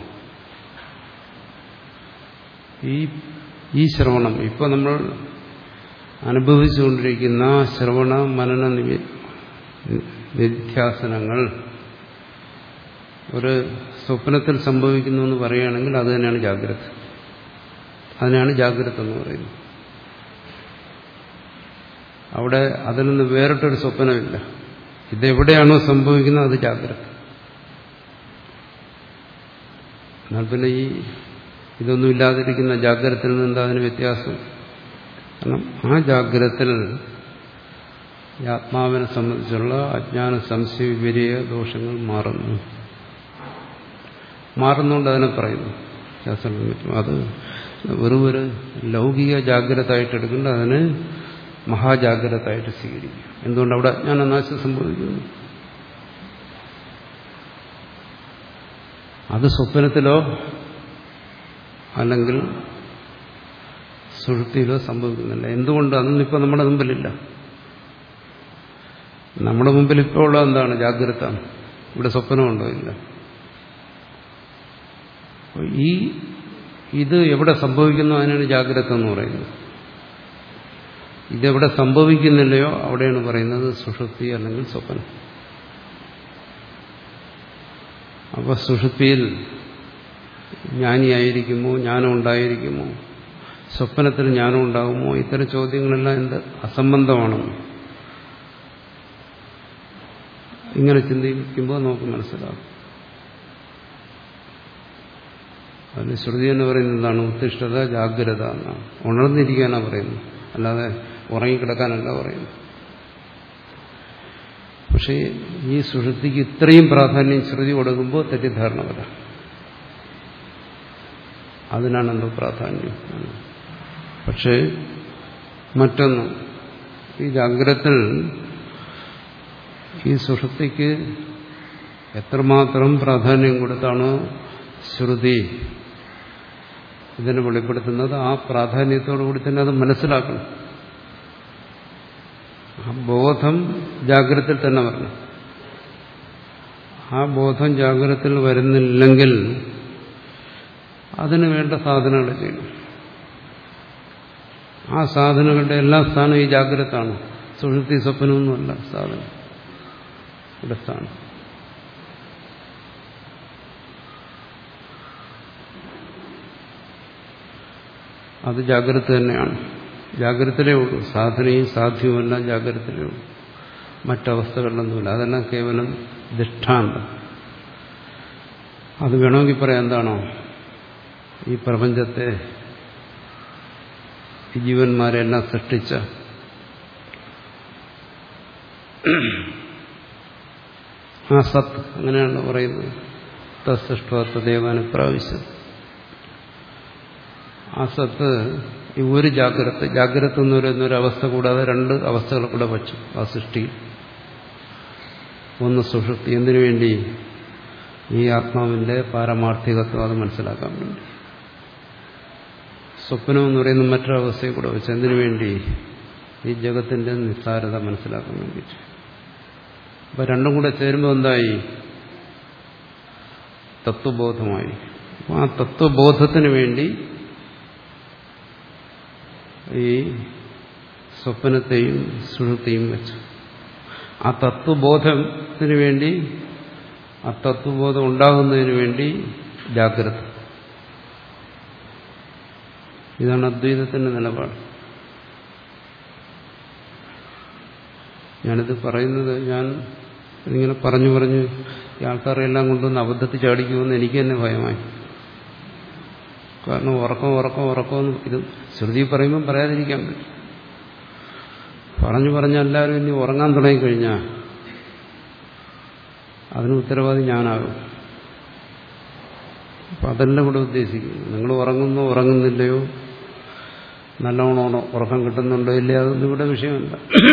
ഈ ഈ ശ്രവണം ഇപ്പൊ നമ്മൾ അനുഭവിച്ചുകൊണ്ടിരിക്കുന്ന ശ്രവണ മനന നിധ്യാസനങ്ങൾ ഒരു സ്വപ്നത്തിൽ സംഭവിക്കുന്നു എന്ന് പറയുകയാണെങ്കിൽ അത് തന്നെയാണ് ജാഗ്രത അതിനാണ് ജാഗ്രത എന്ന് പറയുന്നത് അവിടെ അതിൽ നിന്ന് വേറിട്ടൊരു സ്വപ്നമില്ല ഇതെവിടെയാണോ സംഭവിക്കുന്നത് അത് ജാഗ്രത എന്നാൽ പിന്നെ ഈ ഇതൊന്നും ഇല്ലാതിരിക്കുന്ന ജാഗ്രതയിൽ നിന്ന് എന്താ അതിന് വ്യത്യാസം കാരണം ആ ജാഗ്രതത്തിൽ ഈ ആത്മാവിനെ സംബന്ധിച്ചുള്ള അജ്ഞാന സംശയ വിപരീയ ദോഷങ്ങൾ മാറുന്നു മാറുന്നുകൊണ്ട് അതിനെ പറയുന്നു ശാസ്ത്രത്തിൽ പറ്റും അത് വെറും ഒരു ലൗകിക ജാഗ്രത ആയിട്ട് എടുക്കേണ്ട അതിന് മഹാജാഗ്രത ആയിട്ട് സ്വീകരിക്കും എന്തുകൊണ്ട് അവിടെ അജ്ഞാനനാശം സംഭവിക്കുന്നു അത് സ്വപ്നത്തിലോ അല്ലെങ്കിൽ സുഹൃത്തിയിലോ സംഭവിക്കുന്നില്ല എന്തുകൊണ്ട് അതൊന്നും ഇപ്പം നമ്മുടെ മുമ്പിലില്ല നമ്മുടെ മുമ്പിൽ ഇപ്പോൾ ഉള്ളത് എന്താണ് ജാഗ്രത ഇവിടെ സ്വപ്നമുണ്ടോ ഇല്ല ഈ ഇത് എവിടെ സംഭവിക്കുന്നു അതിനാണ് ജാഗ്രത എന്ന് പറയുന്നത് ഇതെവിടെ സംഭവിക്കുന്നില്ലയോ അവിടെയാണ് പറയുന്നത് സുഷുപ്തി അല്ലെങ്കിൽ സ്വപ്നം അപ്പോൾ സുഷുപ്തിയിൽ ജ്ഞാനിയായിരിക്കുമോ ജ്ഞാനം ഉണ്ടായിരിക്കുമോ സ്വപ്നത്തിൽ ജ്ഞാനം ഉണ്ടാകുമോ ഇത്തരം ചോദ്യങ്ങളെല്ലാം എന്ത് അസംബന്ധമാണ് ഇങ്ങനെ ചിന്തിക്കുമ്പോൾ നമുക്ക് മനസ്സിലാകും അതിന് ശ്രുതി എന്ന് പറയുന്നത് എന്താണ് ഉത്തിഷ്ഠത ജാഗ്രത എന്നാണ് ഉണർന്നിരിക്കാനാണ് പറയുന്നത് അല്ലാതെ ഉറങ്ങിക്കിടക്കാനല്ല പറയുന്നത് പക്ഷേ ഈ സുഷുതിക്ക് ഇത്രയും പ്രാധാന്യം ശ്രുതി കൊടുക്കുമ്പോൾ തെറ്റിദ്ധാരണ വരാം അതിനാണ് എന്തോ പ്രാധാന്യം പക്ഷേ മറ്റൊന്ന് ഈ ജാഗ്രത്തിൽ ഈ സുഷുപ്തിക്ക് എത്രമാത്രം പ്രാധാന്യം കൊടുത്താണ് ശ്രുതി ഇതിനെ വെളിപ്പെടുത്തുന്നത് ആ പ്രാധാന്യത്തോടുകൂടി തന്നെ അത് മനസ്സിലാക്കണം ആ ബോധം ജാഗ്രതയിൽ തന്നെ വരണം ആ ബോധം ജാഗ്രതയിൽ വരുന്നില്ലെങ്കിൽ അതിന് വേണ്ട സാധനങ്ങൾ ചെയ്യണം ആ സാധനങ്ങളുടെ എല്ലാ സ്ഥാനവും ഈ ജാഗ്രതാണ് സുഷുപ്തി സ്വപ്നമൊന്നുമല്ല സാധനം ഇവിടെ സ്ഥാനം അത് ജാഗ്രത തന്നെയാണ് ജാഗ്രതയിലേ ഉള്ളൂ സാധനയും സാധ്യവുമെല്ലാം ജാഗ്രതയിലേ ഉള്ളൂ മറ്റവസ്ഥകളിലൊന്നുമില്ല അതെല്ലാം കേവലം ദൃഷ്ടാന്തം അത് വേണമെങ്കിൽ പറയാം എന്താണോ ഈ പ്രപഞ്ചത്തെ ഈ ജീവന്മാരെല്ലാം സൃഷ്ടിച്ച ആ സത്ത് അങ്ങനെയാണ് പറയുന്നത് തസ്സൃഷ്ട ദേവാന പ്രാവശ്യം ആ സത്ത് ഈ ഒരു ജാഗ്രത ജാഗ്രത എന്ന് പറയുന്ന ഒരു അവസ്ഥ കൂടാതെ രണ്ട് അവസ്ഥകൾ കൂടെ വച്ചു ആ സൃഷ്ടി ഒന്ന് സുഷുപ്തി എന്തിനു വേണ്ടി ഈ ആത്മാവിന്റെ പാരമാർത്ഥികത്വം അത് മനസ്സിലാക്കാൻ വേണ്ടി സ്വപ്നം എന്ന് പറയുന്ന മറ്റൊരവസ്ഥയെ കൂടെ വെച്ച് എന്തിനു വേണ്ടി ഈ ജഗത്തിന്റെ നിസ്സാരത മനസ്സിലാക്കാൻ വേണ്ടിയിട്ട് അപ്പൊ രണ്ടും കൂടെ ചേരുമ്പോൾ എന്തായി തത്വബോധമായി ആ തത്വബോധത്തിന് വേണ്ടി ഈ സ്വപ്നത്തെയും സുഹൃത്തെയും വെച്ചു ആ തത്വബോധത്തിന് വേണ്ടി ആ തത്വബോധം ഉണ്ടാകുന്നതിന് വേണ്ടി ജാഗ്രത ഇതാണ് അദ്വൈതത്തിന്റെ നിലപാട് ഞാനിത് പറയുന്നത് ഞാൻ ഇങ്ങനെ പറഞ്ഞു പറഞ്ഞ് ഈ ആൾക്കാരെല്ലാം കൊണ്ടുവന്ന് അബദ്ധത്തിൽ ചാടിക്കുമെന്ന് എനിക്ക് തന്നെ ഭയമായി കാരണം ഉറക്കം ഉറക്കം ഉറക്കം ഇത് ശ്രുതി പറയുമ്പം പറയാതിരിക്കാൻ പറ്റും പറഞ്ഞു പറഞ്ഞ എല്ലാവരും ഇനി ഉറങ്ങാൻ തുടങ്ങിക്കഴിഞ്ഞാൽ അതിന് ഉത്തരവാദി ഞാനാകും അപ്പം അതെല്ലാം കൂടെ ഉദ്ദേശിക്കുന്നു നിങ്ങൾ ഉറങ്ങുന്നോ ഉറങ്ങുന്നില്ലയോ നല്ലോണം ഉറക്കം കിട്ടുന്നുണ്ടോ ഇല്ലയോ അതൊന്നും ഇവിടെ വിഷയമല്ല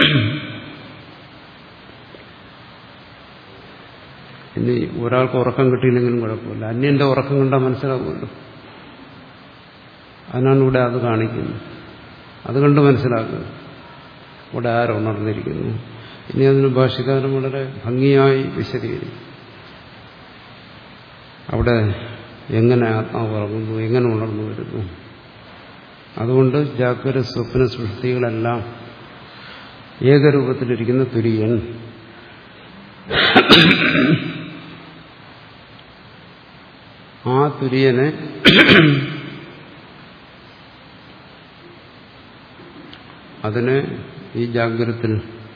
ഇനി ഒരാൾക്ക് ഉറക്കം കിട്ടിയില്ലെങ്കിലും കുഴപ്പമില്ല അന്യന്റെ ഉറക്കം കണ്ടാൽ മനസ്സിലാകുമല്ലോ അതിനാണ് ഇവിടെ അത് കാണിക്കുന്നത് അത് കണ്ട് മനസ്സിലാക്കുക ഇവിടെ ആരുണർന്നിരിക്കുന്നു ഇനി അതിന് ഭാഷകാരൻ വളരെ ഭംഗിയായി വിശദീകരിക്കും അവിടെ എങ്ങനെ ആത്മാവ് ഉറങ്ങുന്നു എങ്ങനെ ഉണർന്നു വരുന്നു അതുകൊണ്ട് ജാഗ്രത സ്വപ്ന സൃഷ്ടികളെല്ലാം ഏകരൂപത്തിലിരിക്കുന്ന തുര്യൻ ആ തുര്യനെ അതിനെ ഈ ജാഗ്രതത്തിൽ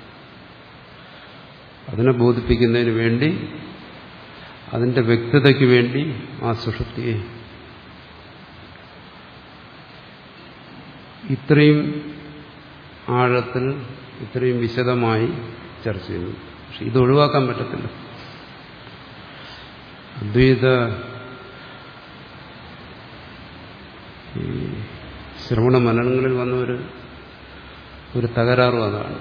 അതിനെ ബോധിപ്പിക്കുന്നതിന് വേണ്ടി അതിന്റെ വ്യക്തതയ്ക്ക് വേണ്ടി ആ സുഷുപ്തിയെ ഇത്രയും ആഴത്തിൽ ഇത്രയും വിശദമായി ചർച്ച ചെയ്യുന്നു പക്ഷെ ഇത് ഒഴിവാക്കാൻ പറ്റത്തില്ല അദ്വൈത ഈ ശ്രവണ മനനങ്ങളിൽ വന്ന ഒരു ഒരു തകരാറും അതാണ്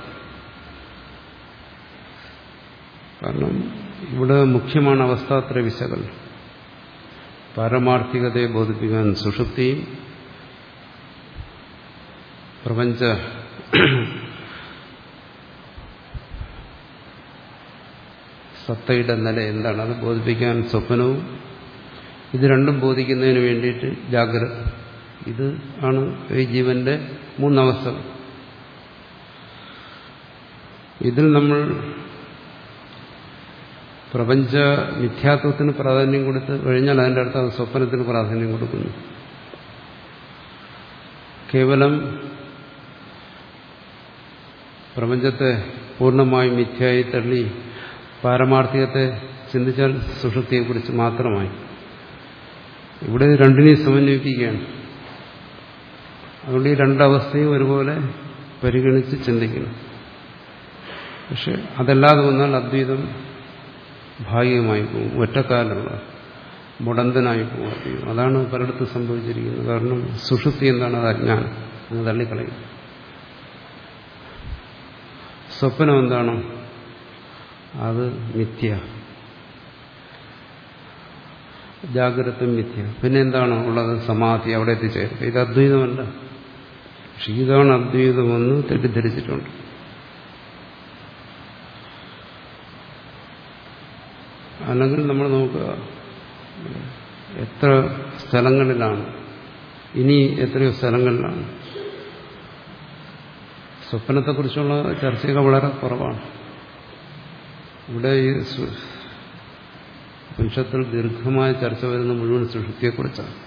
കാരണം ഇവിടെ മുഖ്യമാണ് അവസ്ഥാത്ര വിശകൾ പാരമാർത്ഥികതയെ ബോധിപ്പിക്കാൻ സുഷുപ്തിയും പ്രപഞ്ച സത്തയുടെ നില എന്താണ് അത് ബോധിപ്പിക്കാൻ സ്വപ്നവും ഇത് രണ്ടും ബോധിക്കുന്നതിന് വേണ്ടിയിട്ട് ജാഗ്രത ഇത് ആണ് ഈ ജീവന്റെ മൂന്നവസ്ഥ പ്രപഞ്ച മിഥ്യാത്വത്തിന് പ്രാധാന്യം കൊടുത്ത് കഴിഞ്ഞാൽ അതിൻ്റെ അർത്ഥം സ്വപ്നത്തിന് പ്രാധാന്യം കൊടുക്കുന്നു കേവലം പ്രപഞ്ചത്തെ പൂർണ്ണമായും മിഥ്യയായി തള്ളി പാരമാർത്ഥികത്തെ ചിന്തിച്ചാൽ സുഷുപ്തിയെക്കുറിച്ച് മാത്രമായി ഇവിടെ രണ്ടിനെയും സമന്വയിപ്പിക്കുകയാണ് അതുകൊണ്ട് ഈ രണ്ടവസ്ഥയും ഒരുപോലെ പരിഗണിച്ച് ചിന്തിക്കണം പക്ഷെ അതല്ലാതെ വന്നാൽ അദ്വൈതം ഭാഗികമായി പോകും ഒറ്റക്കാലുള്ള മുടന്തനായി പോകും അദ്വൈതം അതാണ് പലയിടത്തും സംഭവിച്ചിരിക്കുന്നത് കാരണം സുഷുപ്തി എന്താണ് അത് അജ്ഞാനം അങ്ങ് തള്ളിക്കളയും സ്വപ്നം എന്താണ് അത് മിഥ്യ ജാഗ്രത മിഥ്യ പിന്നെ എന്താണ് ഉള്ളത് സമാധി അവിടെ എത്തിച്ചേരുക ഇത് അദ്വൈതമല്ല പക്ഷെ ഇതാണ് അദ്വൈതമെന്ന് തെറ്റിദ്ധരിച്ചിട്ടുണ്ട് അല്ലെങ്കിൽ നമ്മൾ നോക്കുക എത്ര സ്ഥലങ്ങളിലാണ് ഇനി എത്രയോ സ്ഥലങ്ങളിലാണ് സ്വപ്നത്തെക്കുറിച്ചുള്ള ചർച്ചയൊക്കെ വളരെ കുറവാണ് ഇവിടെ ഈ വംശത്തിൽ ദീർഘമായ ചർച്ച വരുന്ന മുഴുവൻ സുഷുപ്തിയെക്കുറിച്ചാണ്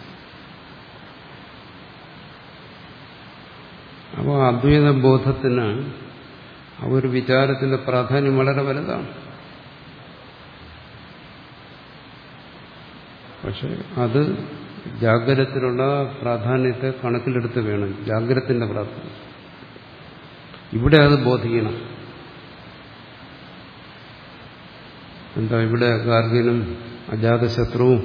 അപ്പോൾ അദ്വൈത ബോധത്തിന് ആ ഒരു വിചാരത്തിന്റെ പ്രാധാന്യം വളരെ വലുതാണ് പക്ഷെ അത് ജാഗ്രതത്തിലുള്ള പ്രാധാന്യത്തെ കണക്കിലെടുത്ത് വേണം ജാഗ്രതത്തിന്റെ പ്രാധാന്യം ഇവിടെ അത് ബോധിക്കണം എന്താ ഇവിടെ ഗാർഗ്യനും അജാതശത്രുവും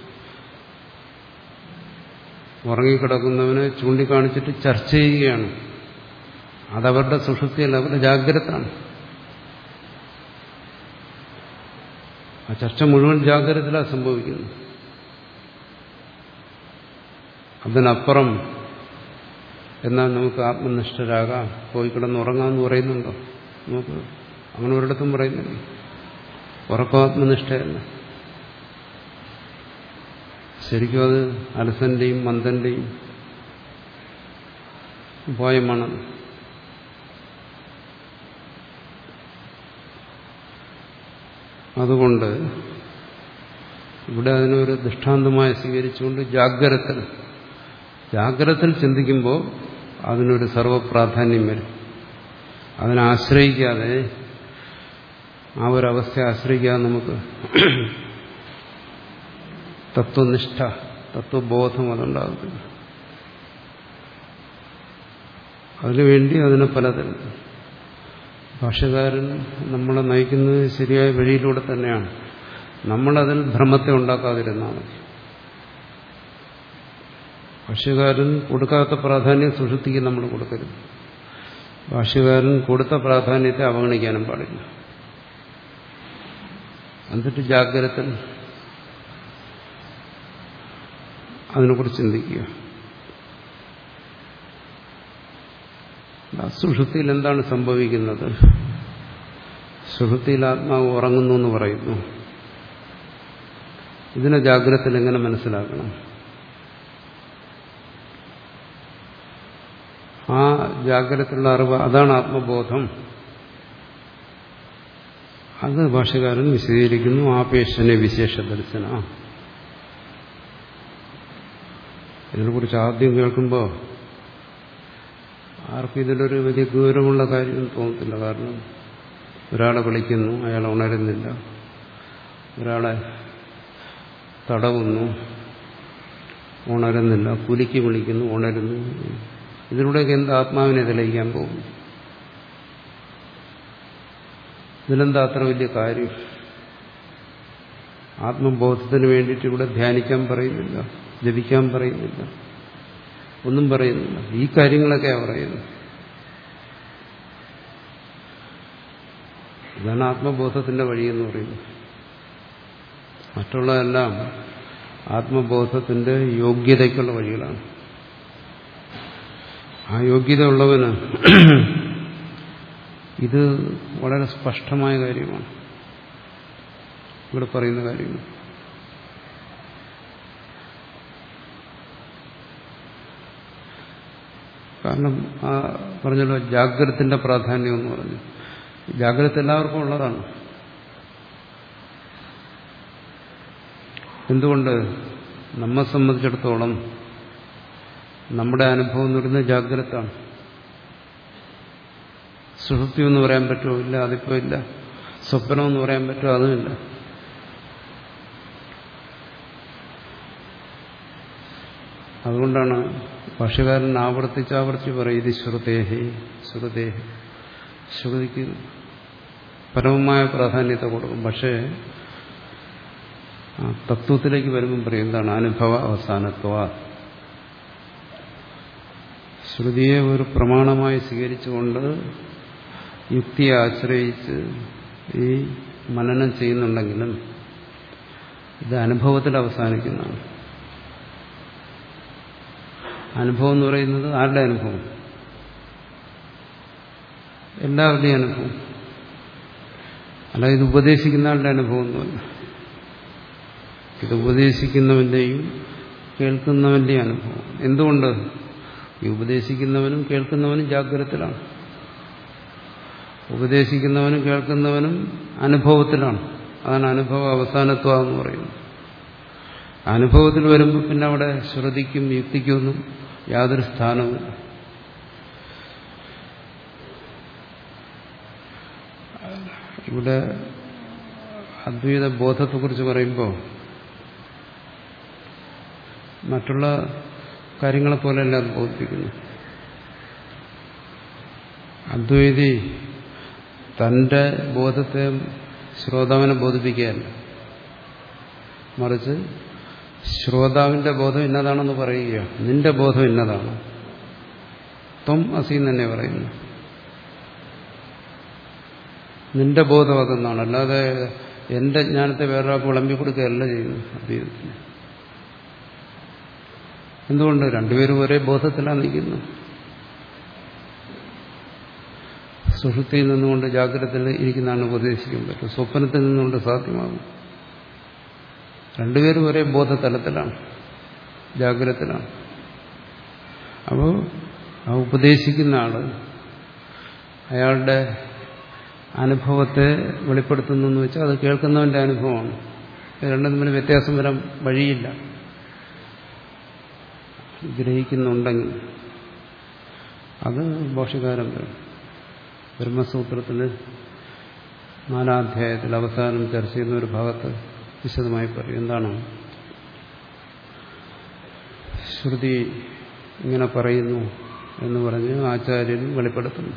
ഉറങ്ങിക്കിടക്കുന്നവനെ ചൂണ്ടിക്കാണിച്ചിട്ട് ചർച്ച ചെയ്യുകയാണ് അതവരുടെ സുഷുപ്തിയല്ല അവരുടെ ജാഗ്രതാണ് ആ ചർച്ച മുഴുവൻ ജാഗ്രതയിലാണ് സംഭവിക്കുന്നത് അതിനപ്പുറം എന്നാൽ നമുക്ക് ആത്മനിഷ്ഠരാകാം പോയി കിടന്ന് ഉറങ്ങാമെന്ന് പറയുന്നുണ്ടോ നമുക്ക് അങ്ങനെ ഒരിടത്തും പറയുന്നില്ല ഉറക്കം ആത്മനിഷ്ഠയല്ല ശരിക്കും അത് അലസന്റെയും മന്ദന്റെയും ഉപായമാണ് അതുകൊണ്ട് ഇവിടെ അതിനൊരു ദൃഷ്ടാന്തമായി സ്വീകരിച്ചുകൊണ്ട് ജാഗ്രതത്തിൽ ജാഗ്രതത്തിൽ ചിന്തിക്കുമ്പോൾ അതിനൊരു സർവപ്രാധാന്യം വരും അതിനെ ആശ്രയിക്കാതെ ആ ഒരവസ്ഥയെ ആശ്രയിക്കാതെ നമുക്ക് തത്വനിഷ്ഠ തത്വബോധം അതുണ്ടാകത്തില്ല അതിനുവേണ്ടി അതിന് പലതരം ഭാഷകാരൻ നമ്മളെ നയിക്കുന്നത് ശരിയായ വഴിയിലൂടെ തന്നെയാണ് നമ്മളതിൽ ഭ്രമത്തെ ഉണ്ടാക്കാതിരുന്നാൽ മതി ഭാഷ്യകാരൻ കൊടുക്കാത്ത പ്രാധാന്യം സുഷുപ്തിക്ക് നമ്മൾ കൊടുക്കരുത് ഭാഷ്യകാരൻ കൊടുത്ത പ്രാധാന്യത്തെ അവഗണിക്കാനും പാടില്ല എന്നിട്ട് ജാഗ്രത അതിനെക്കുറിച്ച് ചിന്തിക്കുക സുഷുപ്തിയിൽ എന്താണ് സംഭവിക്കുന്നത് സുഷുപ്തിയിൽ ആത്മാവ് ഉറങ്ങുന്നു എന്ന് പറയുന്നു ഇതിനെ ജാഗ്രതയിൽ എങ്ങനെ മനസ്സിലാക്കണം ആ ജാഗ്രതയുള്ള അറിവ് അതാണ് ആത്മബോധം അത് ഭാഷകാരൻ വിശദീകരിക്കുന്നു ആപേക്ഷനെ വിശേഷ ദർശന ഇതിനെക്കുറിച്ച് ആദ്യം കേൾക്കുമ്പോൾ ആർക്കും ഇതിലൊരു വലിയ ഗൗരവമുള്ള കാര്യം തോന്നത്തില്ല കാരണം ഒരാളെ വിളിക്കുന്നു അയാൾ ഉണരുന്നില്ല ഒരാളെ തടവുന്നു ഉണരുന്നില്ല കുലുക്കി വിളിക്കുന്നു ഉണരുന്നു ഇതിലൂടെയൊക്കെ എന്ത് ആത്മാവിനെ തെളിയിക്കാൻ പോകും ഇതിലെന്താ അത്ര വലിയ കാര്യം ആത്മബോധത്തിന് വേണ്ടിയിട്ട് ഇവിടെ ധ്യാനിക്കാൻ പറയുന്നില്ല ജപിക്കാൻ പറയുന്നില്ല ഒന്നും പറയുന്നില്ല ഈ കാര്യങ്ങളൊക്കെയാണ് പറയുന്നത് ഇതാണ് ആത്മബോധത്തിന്റെ വഴിയെന്ന് പറയുന്നത് മറ്റുള്ളതെല്ലാം ആത്മബോധത്തിന്റെ യോഗ്യതയ്ക്കുള്ള വഴികളാണ് ആ യോഗ്യത ഉള്ളവന് ഇത് വളരെ സ്പഷ്ടമായ കാര്യമാണ് ഇവിടെ പറയുന്ന കാര്യങ്ങൾ കാരണം ആ പറഞ്ഞല്ലോ ജാഗ്രതത്തിന്റെ പ്രാധാന്യം എന്ന് പറഞ്ഞു ജാഗ്രത എല്ലാവർക്കും ഉള്ളതാണ് എന്തുകൊണ്ട് നമ്മെ സംബന്ധിച്ചിടത്തോളം നമ്മുടെ അനുഭവം എന്ന് പറയുന്നത് ജാഗ്രതാണ് സുഹൃത്തി എന്ന് പറയാൻ പറ്റുമോ ഇല്ല അതിപ്പോ ഇല്ല സ്വപ്നം എന്ന് പറയാൻ പറ്റുമോ അതുമില്ല അതുകൊണ്ടാണ് ഭാഷകാരൻ ആവർത്തിച്ച് ആവർത്തിച്ച് പറയും ഇത് ശ്രുതേഹി ശ്രുതേഹി ശ്രുതിക്ക് പരമമായ പ്രാധാന്യത്തെ കൊടുക്കും പക്ഷേ തത്വത്തിലേക്ക് വരുമ്പം പറയും എന്താണ് അനുഭവ അവസാനത്വ ശ്രുതിയെ ഒരു പ്രമാണമായി സ്വീകരിച്ചുകൊണ്ട് യുക്തിയെ ആശ്രയിച്ച് ഈ മനനം ചെയ്യുന്നുണ്ടെങ്കിലും ഇത് അനുഭവത്തിൽ അവസാനിക്കുന്നതാണ് അനുഭവം എന്ന് പറയുന്നത് ആരുടെ അനുഭവം എല്ലാവരുടെയും അനുഭവം അല്ല ഇത് ഉപദേശിക്കുന്ന ആളുടെ അനുഭവം ഒന്നുമല്ല ഇത് ഉപദേശിക്കുന്നവന്റെയും കേൾക്കുന്നവന്റെയും അനുഭവം എന്തുകൊണ്ട് ഈ ഉപദേശിക്കുന്നവനും കേൾക്കുന്നവനും ജാഗ്രതത്തിലാണ് ഉപദേശിക്കുന്നവനും കേൾക്കുന്നവനും അനുഭവത്തിലാണ് അതാണ് അനുഭവ അവസാനത്വം എന്ന് പറയുന്നത് അനുഭവത്തിൽ വരുമ്പോൾ പിന്നെ അവിടെ ശ്രുതിക്കും യുക്തിക്കും ഒന്നും യാതൊരു സ്ഥാനവുമില്ല ഇവിടെ അദ്വൈത ബോധത്തെക്കുറിച്ച് പറയുമ്പോൾ മറ്റുള്ള കാര്യങ്ങളെ പോലെയല്ല അത് ബോധിപ്പിക്കുന്നു അദ്വൈതി തന്റെ ബോധത്തെ ശ്രോതാവിനെ ബോധിപ്പിക്കുകയല്ല മറിച്ച് ശ്രോതാവിന്റെ ബോധം ഇന്നതാണെന്ന് പറയുക നിന്റെ ബോധം ഇന്നതാണ് ത്വം അസീൻ തന്നെ പറയുന്നു നിന്റെ ബോധം അതെന്നാണ് അല്ലാതെ എന്റെ ജ്ഞാനത്തെ വേറൊരാൾക്ക് വിളമ്പി കൊടുക്കുകയല്ല ചെയ്യുന്നു അദ്വൈതത്തിന് എന്തുകൊണ്ട് രണ്ടുപേരും ഒരേ ബോധത്തിലാണ് നിൽക്കുന്നത് സുഷുതിയിൽ നിന്നുകൊണ്ട് ജാഗ്രതയിൽ ഇരിക്കുന്നതാണ് ഉപദേശിക്കാൻ പറ്റും സ്വപ്നത്തിൽ നിന്നുകൊണ്ട് സാധ്യമാകും രണ്ടുപേരും ഒരേ ബോധതലത്തിലാണ് ജാഗ്രതത്തിലാണ് അപ്പോൾ ആ ഉപദേശിക്കുന്ന ആള് അയാളുടെ അനുഭവത്തെ വെളിപ്പെടുത്തുന്നു എന്ന് വെച്ചാൽ അത് കേൾക്കുന്നവന്റെ അനുഭവമാണ് രണ്ടും തമ്മിൽ വ്യത്യാസം വരാൻ വഴിയില്ല ഗ്രഹിക്കുന്നുണ്ടെങ്കിൽ അത് ഭാഷകാരം വരും ബ്രഹ്മസൂത്രത്തിൽ നാലാധ്യായത്തിൽ അവസാനം ചർച്ച ചെയ്യുന്ന ഒരു ഭാഗത്ത് വിശദമായി പറയും എന്താണ് ശ്രുതി ഇങ്ങനെ പറയുന്നു എന്ന് പറഞ്ഞ് ആചാര്യൻ വെളിപ്പെടുത്തുന്നു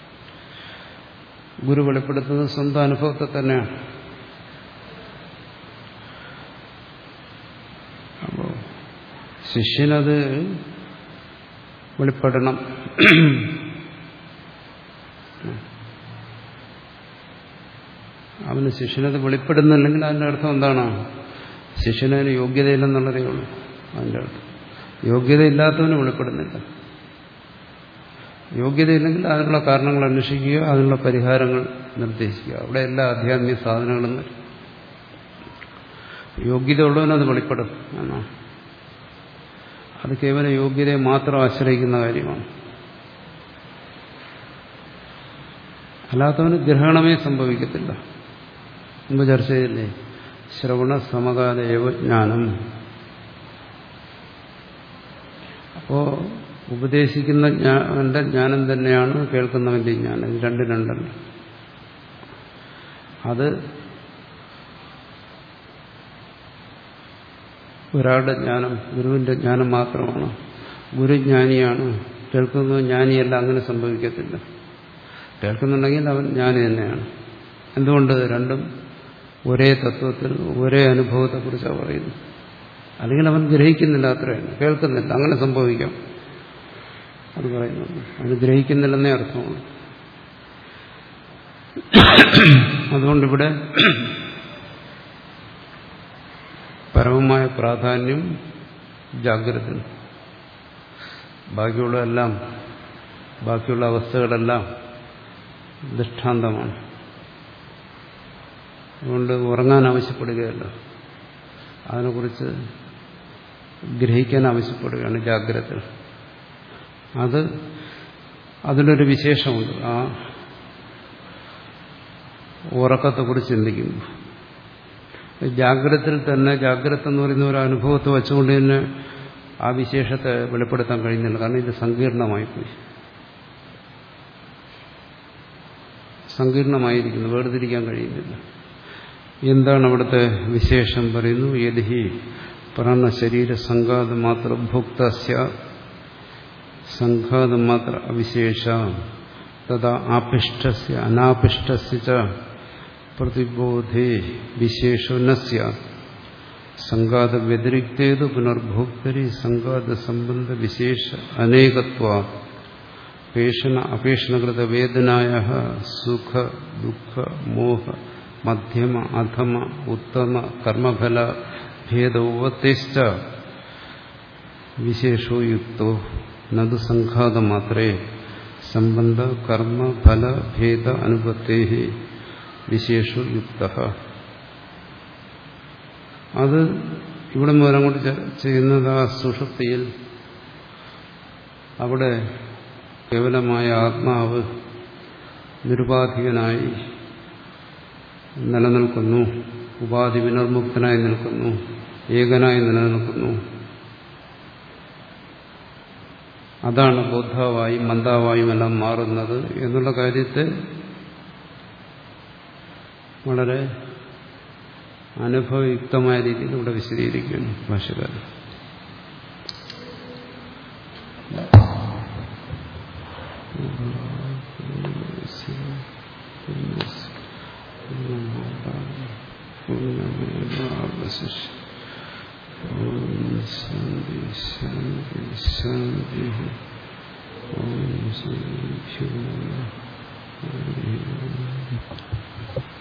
ഗുരു വെളിപ്പെടുത്തുന്നത് സ്വന്തം അനുഭവത്തെ തന്നെയാണ് അപ്പോൾ ശിഷ്യനത് വെളിപ്പെടണം അവന് ശിഷ്യനത് വെളിപ്പെടുന്നില്ലെങ്കിൽ അതിൻ്റെ അർത്ഥം എന്താണ് ശിഷ്യനതിന് യോഗ്യതയില്ലെന്നുള്ളതേ ഉള്ളൂ അതിൻ്റെ അർത്ഥം യോഗ്യതയില്ലാത്തവന് വെളിപ്പെടുന്നില്ല യോഗ്യതയില്ലെങ്കിൽ അതിനുള്ള കാരണങ്ങൾ അന്വേഷിക്കുക അതിനുള്ള പരിഹാരങ്ങൾ നിർദ്ദേശിക്കുക അവിടെ എല്ലാ ആധ്യാത്മിക സാധനങ്ങളും വരും യോഗ്യത ഉള്ളവനത് വെളിപ്പെടും എന്നാണ് അത് കേവലം യോഗ്യതയെ മാത്രം ആശ്രയിക്കുന്ന കാര്യമാണ് അല്ലാത്തവന് ഗ്രഹണമേ സംഭവിക്കത്തില്ല മുമ്പ് ചർച്ച ചെയ്തില്ലേ ശ്രവണ സമകാല ജ്ഞാനം അപ്പോ ഉപദേശിക്കുന്ന ജ്ഞാനന്റെ ജ്ഞാനം തന്നെയാണ് കേൾക്കുന്നവന്റെ ജ്ഞാനം ഇത് രണ്ട് രണ്ടല്ല അത് ഒരാളുടെ ജ്ഞാനം ഗുരുവിന്റെ ജ്ഞാനം മാത്രമാണ് ഗുരുജ്ഞാനിയാണ് കേൾക്കുന്നത് ജ്ഞാനിയല്ല അങ്ങനെ സംഭവിക്കത്തില്ല കേൾക്കുന്നുണ്ടെങ്കിൽ അവൻ ജ്ഞാനി തന്നെയാണ് എന്തുകൊണ്ട് രണ്ടും ഒരേ തത്വത്തിൽ ഒരേ അനുഭവത്തെക്കുറിച്ചാണ് പറയുന്നത് അല്ലെങ്കിൽ അവൻ ഗ്രഹിക്കുന്നില്ല അത്രയാണ് കേൾക്കുന്നില്ല അങ്ങനെ സംഭവിക്കാം അത് പറയുന്നു അവന് ഗ്രഹിക്കുന്നില്ലെന്നേ അർത്ഥമാണ് അതുകൊണ്ടിവിടെ പരമമായ പ്രാധാന്യം ജാഗ്രത ബാക്കിയുള്ളതെല്ലാം ബാക്കിയുള്ള അവസ്ഥകളെല്ലാം ദൃഷ്ടാന്തമാണ് അതുകൊണ്ട് ഉറങ്ങാൻ ആവശ്യപ്പെടുകയല്ല അതിനെക്കുറിച്ച് ഗ്രഹിക്കാൻ ആവശ്യപ്പെടുകയാണ് ജാഗ്രത അത് അതിലൊരു വിശേഷമുണ്ട് ആ ഉറക്കത്തെക്കുറിച്ച് ചിന്തിക്കുന്നു ജാഗ്രതത്തിൽ തന്നെ ജാഗ്രത എന്ന് പറയുന്ന ഒരു അനുഭവത്തെ വെച്ചുകൊണ്ട് തന്നെ ആ വിശേഷത്തെ വെളിപ്പെടുത്താൻ കഴിയുന്നില്ല കാരണം ഇത് സങ്കീർണമായി പോയി സങ്കീർണമായിരിക്കുന്നു വേർതിരിക്കാൻ കഴിയുന്നില്ല എന്താണ് അവിടുത്തെ വിശേഷം പറയുന്നു യതി പ്രാണ ശരീര സംഘാത മാത്ര ഭുക്ത സംഘാത മാത്ര അവിശേഷ തഥാ ആപിഷ്ടസ്യ അനാപിഷ്ടസ്യ പ്രതിബോധേ വിശേഷോ നസ്യ സംഘാത വ്യതിരിക്തേതു പുനർഭോക്തരി സംഘാത സംബന്ധ വിശേഷ അനേകത്വ പേഷണ അപേഷണകൃത വേദനായ സുഖ ദുഃഖ മോഹ മധ്യമ അധമ ഉത്തമ കർമ്മഫല ഭേദോവത്തേശ്ച വിശേഷോ യുക്തോ നതു സംഘാത മാത്രേ സംബന്ധ കർമ്മ ഫല ഭേദ അനുപത്തേ വിശേഷോ യുക്ത അത് ഇവിടെ മുതൽ അങ്ങോട്ട് ചെയ്യുന്നത് ആ സുഷുപ്തിയിൽ അവിടെ കേവലമായ ആത്മാവ് നിരുപാധികനായി നിലനിൽക്കുന്നു ഉപാധി വിനർമുക്തനായി നിൽക്കുന്നു ഏകനായി നിലനിൽക്കുന്നു അതാണ് ബോദ്ധാവായും മന്ദാവായും എല്ലാം മാറുന്നത് എന്നുള്ള കാര്യത്തെ വളരെ അനുഭവയുക്തമായ രീതിയിൽ ഇവിടെ വിശദീകരിക്കുന്നു ഭാഷകാരൻ ശാന്തി ശാന്തി ശാന്തി ഓം ശാന്തി